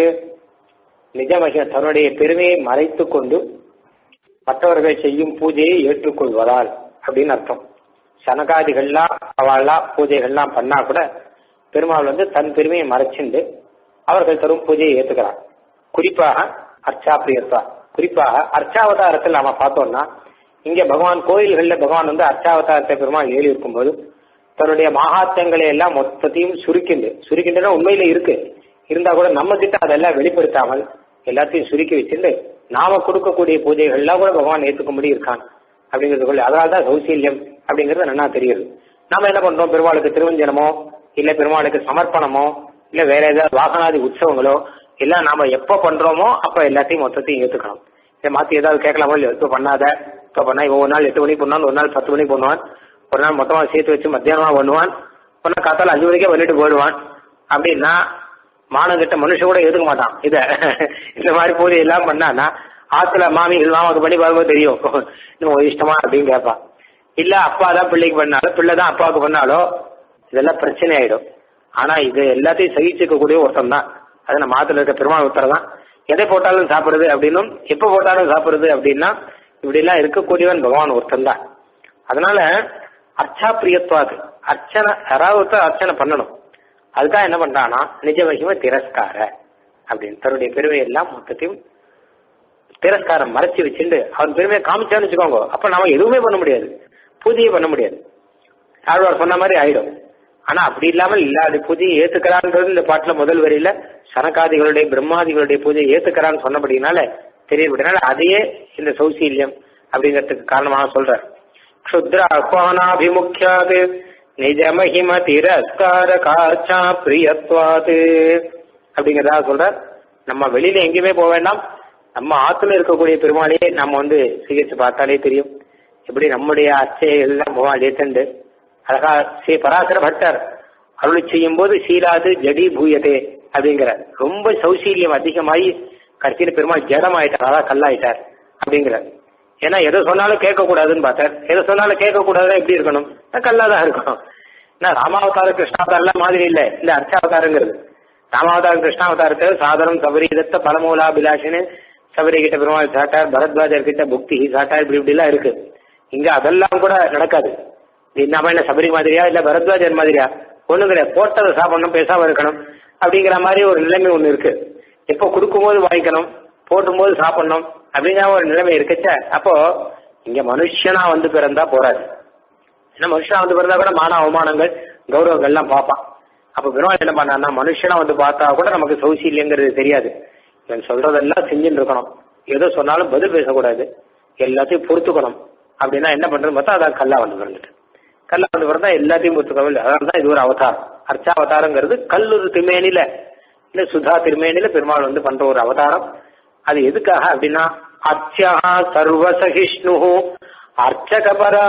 நிஜ மகிம தன்னுடைய பெருமையை மறைத்து கொண்டு மற்றவர்கள் செய்யும் பூஜையை ஏற்றுக்கொள்வதால் அப்படின்னு அர்த்தம் சனகாதிகள்லாம் அவள்லாம் பூஜைகள்லாம் பண்ணா கூட பெருமாள் வந்து தன் பெருமையை மறைச்சிண்டு அவர்கள் தரும் பூஜையை ஏத்துக்கிறார் குறிப்பாக அர்ச்சா பிரியத்வா குறிப்பாக அர்ச்சாவதாரத்தில் நாம பார்த்தோம்னா இங்க பகவான் கோயில்கள்ல பகவான் வந்து அர்ச்சாவதாரத்தை பெருமாள் ஏறி இருக்கும்போது தன்னுடைய மகாத்தியங்களை எல்லாம் மொத்தத்தையும் சுருக்கிண்டு சுருக்கின்றன உண்மையில இருக்கு இருந்தா கூட நம்ம கிட்ட அதெல்லாம் வெளிப்படுத்தாமல் எல்லாத்தையும் சுருக்கி வச்சுட்டு நாம கொடுக்கக்கூடிய பூஜைகள்லாம் கூட பகவான் ஏத்துக்கும்படி இருக்கான் அப்படிங்கிறது சொல்லி அதனால தான் சௌசீல்யம் அப்படிங்கிறது நல்லா தெரியுது நாம என்ன பண்றோம் பெருமாளுக்கு திருவஞ்சனமோ இல்ல பெருமாளுக்கு சமர்ப்பணமோ இல்ல வேற ஏதாவது வாகனாதி உற்சவங்களோ எல்லாம் நாம எப்ப பண்றோமோ அப்ப எல்லாத்தையும் மொத்தத்தையும் ஏத்துக்கணும் இதை மாத்தி ஏதாவது கேட்கலாமோ இல்லையோ இப்ப பண்ணாத இப்ப பண்ணா இவன் ஒரு நாள் எட்டு மணிக்கு பண்ணுவான் ஒரு நாள் பத்து மணிக்கு பண்ணுவான் ஒரு நாள் மொத்தமா சேர்த்து வச்சு மத்தியானமா பண்ணுவான் ஒரு நாள் காத்தால அஞ்சு மணிக்கே பண்ணிட்டு போயிடுவான் அப்படின்னா மானங்கிட்ட மனுஷன் கூட எதுக்க மாட்டான் இத இந்த மாதிரி பூஜை எல்லாம் பண்ணானா ஆத்துல மாமிகள் மாமாவுக்கு பண்ணி பார்க்கும்போது தெரியும் இன்னும் இஷ்டமா அப்படின்னு கேட்பான் இல்ல அப்பா தான் பிள்ளைக்கு பண்ணாலும் பிள்ளை தான் அப்பாவுக்கு பண்ணாலோ இதெல்லாம் பிரச்சனை ஆயிடும் ஆனா இது எல்லாத்தையும் சகிச்சுக்க கூடிய ஒருத்தன் தான் அது நம்ம ஆத்துல இருக்க பெருமாள் ஒருத்தர் தான் எதை போட்டாலும் சாப்பிடுறது அப்படின்னும் எப்ப போட்டாலும் சாப்பிடுறது அப்படின்னா இப்படி எல்லாம் இருக்கக்கூடியவன் பகவான் ஒருத்தன் தான் அதனால அர்ச்சா பிரியத்வாது அர்ச்சனை யாராவது அர்ச்சனை பண்ணணும் அதுதான் என்ன பண்றானா நிஜ மகிம திரஸ்கார அப்படின்னு தன்னுடைய பெருமை எல்லாம் மொத்தத்தையும் திரஸ்காரம் மறைச்சு வச்சுட்டு அவன் பெருமையை காமிச்சான்னு வச்சுக்கோங்க அப்ப நாம எதுவுமே பண்ண முடியாது பூஜையே பண்ண முடியாது ஆழ்வார் சொன்ன மாதிரி ஆயிடும் ஆனா அப்படி இல்லாமல் இல்லாத பூஜையை ஏத்துக்கிறான்றது இந்த பாட்டுல முதல் வரியில சனகாதிகளுடைய பிரம்மாதிகளுடைய பூஜையை ஏத்துக்கிறான்னு சொன்னபடினால தெரியப்பட்டனால அதையே இந்த சௌசீல்யம் அப்படிங்கிறதுக்கு காரணமாக சொல்றார் க்ஷுத்ர அஹ்வானாபிமுக்கியாது நிஜ மகிம திரஸ்கார காச்சா பிரியத்வாது அப்படிங்கிறதா சொல்றார் நம்ம வெளியில எங்கேயுமே போக வேண்டாம் நம்ம ஆத்துல இருக்கக்கூடிய பெருமாளையே நம்ம வந்து சிகிச்சை பார்த்தாலே தெரியும் எப்படி நம்முடைய அச்சைகள் எல்லாம் பெருமாள் ஏத்தண்டு அழகா ஸ்ரீ பராசர பட்டர் அருளி செய்யும் போது சீலாது ஜடி பூயதே அப்படிங்கிறார் ரொம்ப சௌசீல்யம் அதிகமாகி கடைசியில் பெருமாள் ஜடம் ஆயிட்டார் அதான் கல்லாயிட்டார் அப்படிங்கிறார் ஏன்னா எதை சொன்னாலும் கேட்கக்கூடாதுன்னு பார்த்தார் எதை சொன்னாலும் கேட்கக்கூடாதுன்னா எப்படி இருக்கணும் கல்லா தான் இருக்கணும் ஏன்னா ராமாவதார கிருஷ்ணாவதாரம் மாதிரி இல்லை இந்த அர்ச்சாவதாரங்கிறது ராமாவதார கிருஷ்ணாவதாரத்தை சாதனம் சபரீதத்த பரமூலாபிலாஷின்னு சபரி கிட்ட பெருமாள் சாட்டார் பரத்வாஜர் கிட்ட புக்தி சாட்டார் இப்படி இப்படி எல்லாம் இருக்கு இங்க அதெல்லாம் கூட நடக்காது நம்ம என்ன சபரி மாதிரியா இல்ல பரத்வாஜர் மாதிரியா ஒண்ணும் கிடையாது போட்டதை சாப்பிடணும் பேசாம இருக்கணும் அப்படிங்கிற மாதிரி ஒரு நிலைமை ஒண்ணு இருக்கு எப்போ கொடுக்கும்போது வாங்கிக்கணும் போட்டும்போது சாப்பிடணும் அப்படிங்கிற ஒரு நிலைமை இருக்குச்ச அப்போ இங்க மனுஷனா வந்து பிறந்தா போறாது ஏன்னா மனுஷனா வந்து பிறந்தா கூட மான அவமானங்கள் கௌரவங்கள் எல்லாம் பார்ப்பான் அப்ப பெருமாள் என்ன பண்ணான்னா மனுஷனா வந்து பார்த்தா கூட நமக்கு சௌசீல்யங்கிறது தெரியாது இவன் சொல்றதெல்லாம் செஞ்சுட்டு இருக்கணும் எதோ சொன்னாலும் பதில் பேசக்கூடாது எல்லாத்தையும் பொறுத்துக்கணும் அப்படின்னா என்ன பண்றது பார்த்தா அதான் கல்லா வந்து பிறந்துட்டு கல்லா வந்து பிறந்தா எல்லாத்தையும் பொறுத்துக்கணும் அதனால தான் இது ஒரு அவதாரம் அர்ச்சாவதாரங்கிறது கல்லூர் திருமேனில இல்ல சுதா திருமேனில பெருமாள் வந்து பண்ற ஒரு அவதாரம் அது எதுக்காக அப்படின்னா அர்ச்சா சர்வசகிஷ்ணு அர்ச்சக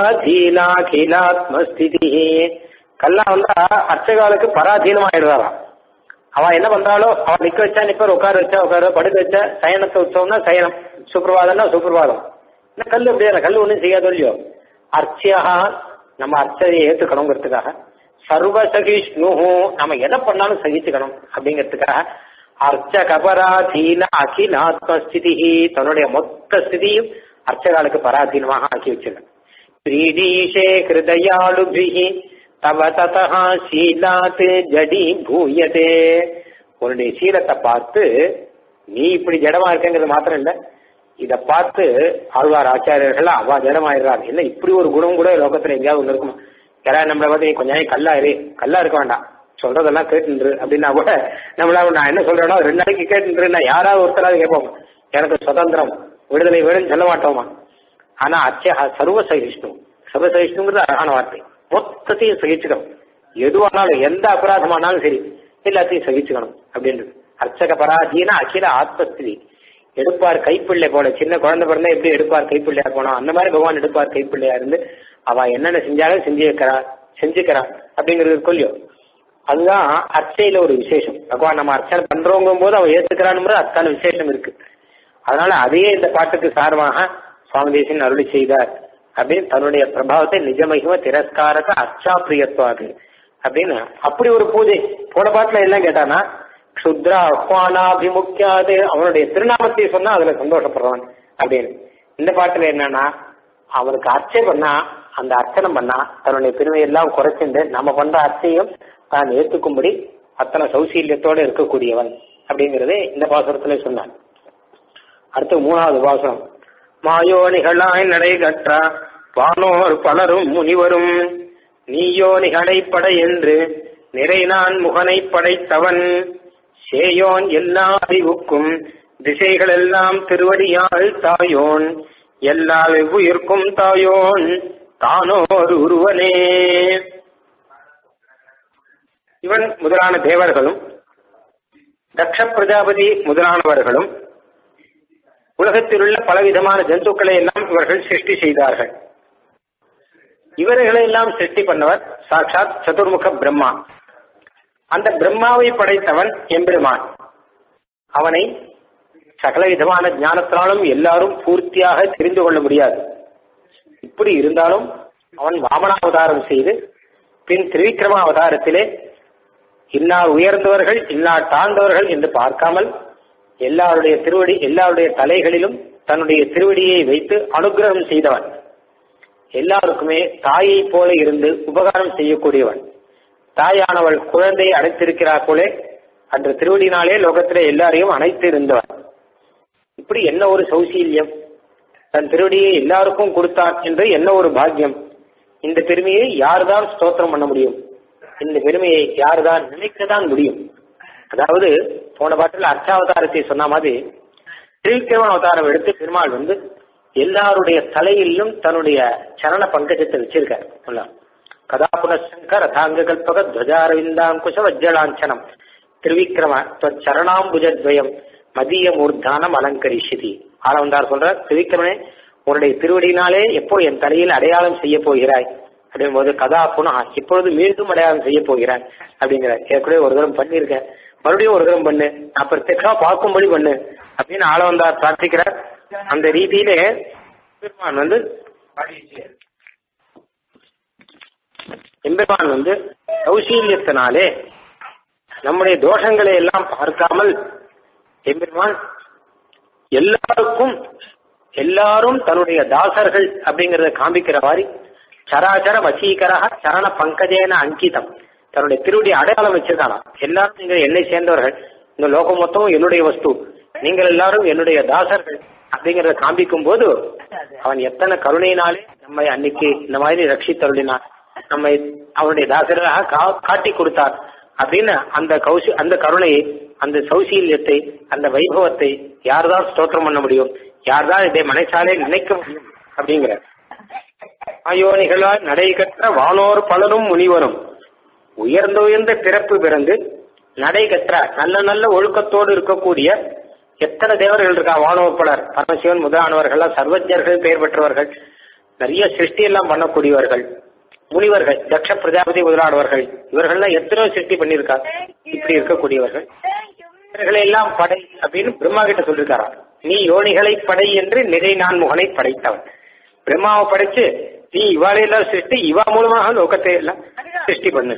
பராதீனாகிலாத்மஸ்திதி கல்லா வந்தா அர்ச்சகாலுக்கு பராதீனமாயிடுறாராம் அவன் என்ன பண்றாளோ அவன் நிக்க வச்சா நிப்பார் உட்கார வச்சா உட்கார படுக்க வச்சா சயனத்தை உற்சவம்னா சயனம் சுப்பிரபாதம்னா சுப்பிரபாதம் என்ன கல் அப்படியா கல் ஒன்றும் செய்யாதோ இல்லையோ அர்ச்சியா நம்ம அர்ச்சதையை ஏத்துக்கணுங்கிறதுக்காக சர்வ சகிஷ்ணு நம்ம எதை பண்ணாலும் சகிச்சுக்கணும் அப்படிங்கிறதுக்காக அர்ச்ச கபராதீன அகிலாத்மஸ்திதி தன்னுடைய மொத்த ஸ்திதியும் அர்ச்சகாலுக்கு பராதீனமாக ஆக்கி வச்சிருக்கேன் ஸ்ரீடீஷே ஹிருதயாளுபிகி தவ ததா சீலாத் ஜடி பூயதே உன்னுடைய சீலத்தை பார்த்து நீ இப்படி ஜடமா இருக்கங்கிறது மாத்திரம் இல்ல இத பார்த்து ஆழ்வார் ஆச்சாரியர்கள் அவ ஜடமாயிடுறாரு இல்ல இப்படி ஒரு குணம் கூட லோகத்துல எங்கேயாவது ஒண்ணு இருக்குமா யாராவது நம்மளை பார்த்து நீ கொஞ்சம் கல்லா இரு கல்லா இருக்க வேண்டாம் சொல்றதெல்லாம் கேட்டுரு அப்படின்னா கூட நம்மள நான் என்ன சொல்றேனோ ரெண்டு நாளைக்கு கேட்டுரு நான் யாராவது ஒருத்தராவது கேட்போம் எனக்கு சுதந்திரம் விடுதலை வேணும்னு சொல்ல மாட்டோமா ஆனா அச்சா சர்வ சகிஷ்ணு சர்வ சகிஷ்ணுங்கிறது அழகான வார்த்தை மொத்தத்தையும் சகிச்சுக்கணும் எதுவானாலும் எந்த அபராதமானாலும் சரி எல்லாத்தையும் சகிச்சுக்கணும் அப்படின்றது அர்ச்சக பராதீன அகில ஆத்மஸ்திரி எடுப்பார் கைப்பிள்ளை போல சின்ன குழந்தை பிறந்தா எப்படி எடுப்பார் கைப்பிள்ளையா போனோம் அந்த மாதிரி பகவான் எடுப்பார் கைப்பிள்ளையா இருந்து அவ என்னென்ன செஞ்சாலும் செஞ்சு வைக்கிறா செஞ்சுக்கிறா அப்படிங்கிறது கொல்லியோ அதுதான் அர்ச்சையில ஒரு விசேஷம் பகவான் நம்ம அர்ச்சனை பண்றோங்கும் போது அவன் ஏத்துக்கிறான்னு அத்தனை விசேஷம் இருக்கு அதனால அதையே இந்த பாட்டுக்கு சார்பாக சுவாமி தேசியன் அருளி செய்தார் அப்படின்னு தன்னுடைய பிரபாவத்தை நிஜமகிம திரஸ்காரக அர்ச்சா பிரியத்துவாது அப்படின்னு அப்படி ஒரு பூஜை போன பாட்டுல எல்லாம் கேட்டானா க்ஷுத்ரா அஹ்வானாபிமுக்கியாது அவனுடைய திருநாமத்தை சொன்னா அதுல சந்தோஷப்படுறவன் அப்படின்னு இந்த பாட்டுல என்னன்னா அவனுக்கு அர்ச்சை பண்ணா அந்த அர்ச்சனை பண்ணா தன்னுடைய பெருமையெல்லாம் குறைச்சிட்டு நம்ம பண்ற அர்ச்சையும் தான் ஏத்துக்கும்படி அத்தனை சௌசீல்யத்தோட இருக்கக்கூடியவன் அப்படிங்கறதே இந்த பாசுரத்துல சொன்னான் அடுத்து மூணாவது பாசுரம் மாயோனிகளாய் நடை கற்றா வானோர் பலரும் முனிவரும் நீயோனிகளை படை என்று நிறை நான் முகனை படைத்தவன் சேயோன் எல்லா அறிவுக்கும் திசைகளெல்லாம் திருவடியால் தாயோன் எல்லா வெவ்வுயிர்க்கும் தாயோன் தானோர் உருவனே இவன் முதலான தேவர்களும் தக்ஷ பிரஜாபதி முதலானவர்களும் உலகத்தில் உள்ள பலவிதமான ஜந்துக்களை எல்லாம் இவர்கள் சிருஷ்டி செய்தார்கள் இவர்களை எல்லாம் சிருஷ்டி பண்ணவர் சாட்சாத் சதுர்முக பிரம்மா அந்த பிரம்மாவை படைத்தவன் எம்பெருமான் அவனை சகல விதமான ஞானத்தினாலும் எல்லாரும் பூர்த்தியாக தெரிந்து கொள்ள முடியாது இப்படி இருந்தாலும் அவன் வாமனாவதாரம் செய்து பின் திரிவிக்ரம அவதாரத்திலே இன்னார் உயர்ந்தவர்கள் இன்னார் தாழ்ந்தவர்கள் என்று பார்க்காமல் எல்லாருடைய திருவடி எல்லாருடைய தலைகளிலும் தன்னுடைய திருவடியை வைத்து அனுகிரகம் செய்தவன் எல்லாருக்குமே தாயை போல இருந்து உபகாரம் செய்யக்கூடியவன் தாயானவள் குழந்தையை அணைத்திருக்கிறார் போலே அன்று திருவடினாலே லோகத்திலே எல்லாரையும் அணைத்து இருந்தவன் இப்படி என்ன ஒரு சௌசீல்யம் தன் திருவடியை எல்லாருக்கும் கொடுத்தான் என்று என்ன ஒரு பாக்கியம் இந்த பெருமையை யார்தான் ஸ்தோத்திரம் பண்ண முடியும் இந்த பெருமையை யார்தான் நினைக்கத்தான் முடியும் அதாவது போன பாட்டில் அர்ச்சாவதாரத்தை சொன்ன மாதிரி திருவிக்கிரம அவதாரம் எடுத்து பெருமாள் வந்து எல்லாருடைய தலையிலும் தன்னுடைய சரண பங்கஜத்தை வச்சிருக்காரு கதா புனசங்கர் ரதாங்க கல்பக துவஜாரவிந்தாங்குஷ வஜ்ஜலாஞ்சனம் திருவிக்கிரம சரணாம்புஜத்வயம் மதிய மூர்த்தானம் அலங்கரிஷிதி ஆளவந்தார் சொல்றார் திருவிக்கிரமனே உன்னுடைய திருவடியினாலே எப்போ என் தலையில் அடையாளம் செய்ய போகிறாய் அப்படின் போது கதா புனா இப்பொழுது மீண்டும் அடையாளம் செய்ய போகிறாய் அப்படிங்கிறார் ஏற்கனவே ஒரு தரம் பண்ணியிருக்கேன் மறுபடியும் ஒரு தரம் பண்ணு நான் பிரத்யட்சமா பார்க்கும்படி பண்ணு அப்படின்னு ஆளவந்தார் பிரார்த்திக்கிறார் அந்த ரீதியிலே எம்பெருமான் வந்து எம்பெருமான் வந்து சௌசீல்யத்தினாலே நம்முடைய தோஷங்களை எல்லாம் பார்க்காமல் எம்பெருமான் எல்லாருக்கும் எல்லாரும் தன்னுடைய தாசர்கள் அப்படிங்கறத காண்பிக்கிற மாதிரி சராச்சர வசீகரக சரண பங்கஜேன அங்கிதம் தன்னுடைய திருவடி அடையாளம் வச்சிருக்கானா எல்லாரும் நீங்க என்னை சேர்ந்தவர்கள் இந்த லோகம் மொத்தமும் என்னுடைய வஸ்து நீங்கள் எல்லாரும் என்னுடைய தாசர்கள் அப்படிங்கறத காண்பிக்கும் போது அவன் எத்தனை கருணையினாலே நம்மை அன்னைக்கு இந்த மாதிரி ரட்சித்தருளினான் நம்மை அவனுடைய தாசராக கா- காட்டி கொடுத்தார் அப்படின்னு அந்த கௌசி அந்த கருணையை அந்த சௌசீல்யத்தை அந்த வைபவத்தை யார்தான் ஸ்தோத்திரம் பண்ண முடியும் யார்தான் இதை மனைசாலே நினைக்க முடியும் அப்படிங்கிற ஆயோனிகளால் நடை கற்ற வானோர் பலரும் முனிவரும் உயர்ந்த உயர்ந்த பிறப்பு பிறந்து நடை கற்ற நல்ல நல்ல ஒழுக்கத்தோடு இருக்கக்கூடிய எத்தனை தேவர்கள் இருக்கா வானோர் பலர் பரமசிவன் முதலானவர்கள் சர்வஜர்கள் பெயர் பெற்றவர்கள் நிறைய சிருஷ்டி எல்லாம் பண்ணக்கூடியவர்கள் முனிவர்கள் தக்ஷ பிரஜாபதி முதலானவர்கள் இவர்கள்லாம் எத்தனையோ சிருஷ்டி பண்ணியிருக்கா இப்படி இருக்கக்கூடியவர்கள் இவர்களை எல்லாம் படை அப்படின்னு பிரம்மா கிட்ட சொல்லிருக்காராம் நீ யோனிகளை படை என்று நிறை நான் முகனை படைத்தவன் பிரம்மாவை படைச்சு நீ இவாளையெல்லாம் சிருஷ்டி இவா மூலமாக லோகத்தை எல்லாம் சிருஷ்டி பண்ணு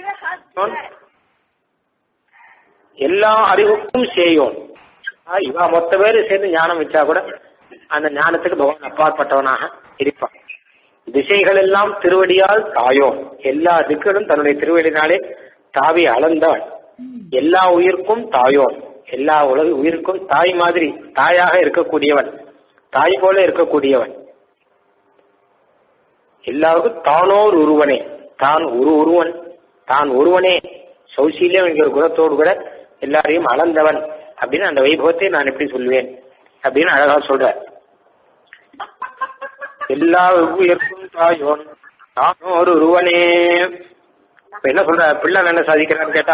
எல்லா அறிவுக்கும் சேயோன் ஆ, இவா மொத்த பேரு சேர்ந்து ஞானம் வச்சா கூட அந்த ஞானத்துக்கு பகவான் அப்பாற்பட்டவனாக இருப்பான் திசைகள் எல்லாம் திருவடியால் தாயோன் எல்லா திக்குகளும் தன்னுடைய திருவடினாலே தாவி அளந்தவன் எல்லா உயிர்க்கும் தாயோன் எல்லா உலக உயிருக்கும் தாய் மாதிரி தாயாக இருக்கக்கூடியவன் தாய் போல இருக்கக்கூடியவன் எல்லாருக்கும் தானோர் ஒருவனே தான் ஒரு ஒருவன் தான் ஒருவனே சௌசீல்யம் என்கிற குணத்தோடு கூட எல்லாரையும் அளந்தவன் அப்படின்னு அந்த வைபவத்தை நான் எப்படி சொல்லுவேன் அப்படின்னு அழகா சொல்ற எல்லா உயிர்க்கும் தாயோன் தானோர் ஒருவனே இப்ப என்ன சொல்ற பிள்ளை என்ன சாதிக்கிறான்னு கேட்டா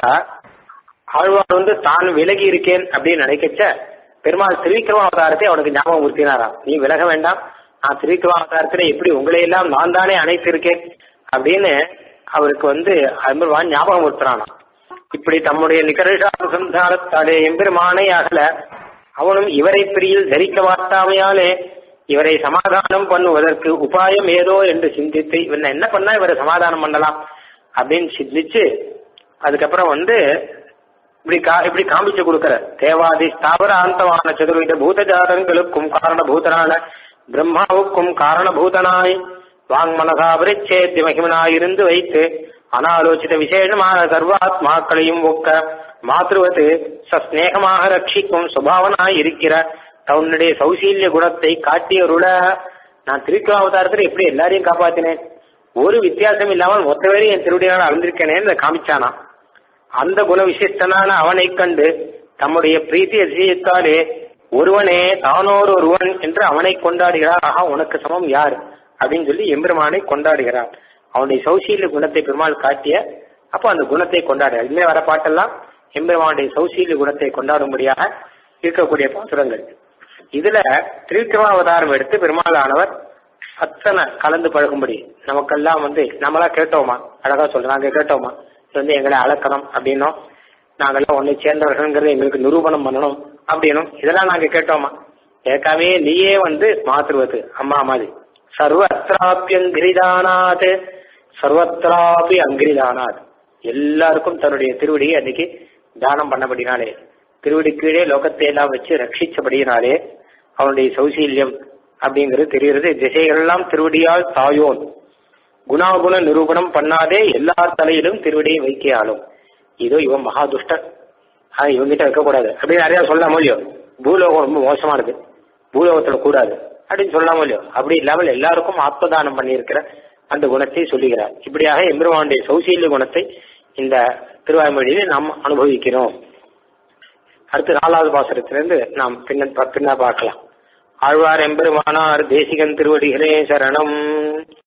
ஆழ்வார் வந்து தான் விலகி இருக்கேன் அப்படின்னு நினைக்கச்ச பெருமாள் திருவிக்கிரம அவதாரத்தை அவனுக்கு ஞாபகம் உறுத்தினாராம் நீ விலக வேண்டாம் நான் திருவிக்கிரம அவதாரத்துல எப்படி உங்களை எல்லாம் நான் தானே அணைத்திருக்கேன் அப்படின்னு அவருக்கு வந்து அன்பர்வான் ஞாபகம் உறுத்துறானாம் இப்படி தம்முடைய நிகழ்ச்சாரத்தாலே எம்பெருமானை அகல அவனும் இவரை பிரியில் தரிக்க மாட்டாமையாலே இவரை சமாதானம் பண்ணுவதற்கு உபாயம் ஏதோ என்று சிந்தித்து இவன் என்ன பண்ணா இவரை சமாதானம் பண்ணலாம் அப்படின்னு சிந்திச்சு அதுக்கப்புறம் வந்து இப்படி கா இப்படி காமிச்சு கொடுக்கிற தேவாதி ஸ்தாவர ஆந்தமான சதுர்வித பூதஜாதங்களுக்கும் காரணபூதனான பிரம்மாவுக்கும் காரணபூதனாய் வாங்மனசா பரிச்சேத்தி மகிமனாயிருந்து வைத்து அனாலோசித விசேஷமான சர்வாத்மாக்களையும் ஒக்க மாற்றுவது சஸ்நேகமாக ரட்சிக்கும் சுபாவனாய் இருக்கிற தன்னுடைய சௌசீல்ய குணத்தை காட்டியருள நான் திருக்காவதாரத்தில் எப்படி எல்லாரையும் காப்பாத்தினேன் ஒரு வித்தியாசம் இல்லாமல் மொத்த பேரையும் என் திருடியால் அறிந்திருக்கேனேன்னு காமிச்சானா அந்த குண விசிஷ்டனான அவனை கண்டு தம்முடைய பிரீத்தி அதிசயத்தாலே ஒருவனே தானோர் ஒருவன் என்று அவனை கொண்டாடுகிறார் ஆஹா உனக்கு சமம் யார் அப்படின்னு சொல்லி எம்பெருமானை கொண்டாடுகிறார் அவனுடைய சௌசீல்ய குணத்தை பெருமாள் காட்டிய அப்போ அந்த குணத்தை கொண்டாடுகிறார் இனிமே வர பாட்டெல்லாம் எம்பெருமானுடைய சௌசீல்ய குணத்தை கொண்டாடும்படியாக இருக்கக்கூடிய பாசுரங்கள் இதுல திருவிக்கிரமாவதாரம் எடுத்து பெருமாளானவர் அத்தனை கலந்து பழகும்படி நமக்கெல்லாம் வந்து நம்மளா கேட்டோமா அழகா சொல்றோம் நாங்க கேட்டோமா இது வந்து எங்களை அளக்கணும் அப்படின்னும் நாங்கெல்லாம் ஒன்னை சேர்ந்தவர்கள்ங்கிறத எங்களுக்கு நிரூபணம் பண்ணணும் அப்படின்னும் இதெல்லாம் நாங்க கேட்டோமா கேட்காமே நீயே வந்து மாத்துருவது அம்மா மாதிரி சர்வத்ராப்பி அங்கிரிதானாத் சர்வத்ராப்பி அங்கிரிதானாத் எல்லாருக்கும் தன்னுடைய திருவடியை அன்னைக்கு தானம் பண்ணபடினாலே திருவடி கீழே லோகத்தை எல்லாம் வச்சு ரட்சிச்சபடியினாலே அவனுடைய சௌசீல்யம் அப்படிங்கிறது தெரிகிறது திசைகளெல்லாம் திருவடியால் தாயோன் குணாகுண நிரூபணம் பண்ணாதே எல்லா தலையிலும் திருவடியை வைக்க ஆளும் இதோ இவன் மகா துஷ்டன் ஆஹ் இவங்கிட்ட வைக்கக்கூடாது அப்படின்னு நிறைய சொல்லாம இல்லையோ பூலோகம் ரொம்ப மோசமானது பூலோகத்துல கூடாது அப்படின்னு சொல்லாம இல்லையோ அப்படி இல்லாமல் எல்லாருக்கும் ஆத்மதானம் பண்ணியிருக்கிற அந்த குணத்தை சொல்லுகிறார் இப்படியாக எம்பெருமானுடைய சௌசீல்ய குணத்தை இந்த திருவாய்மொழியிலே நாம் அனுபவிக்கிறோம் அடுத்து நாலாவது பாசனத்திலிருந்து நாம் பின்ன பின்ன பார்க்கலாம் ஆழ்வார் எம்பெருமானார் தேசிகன் திருவடிகளே சரணம்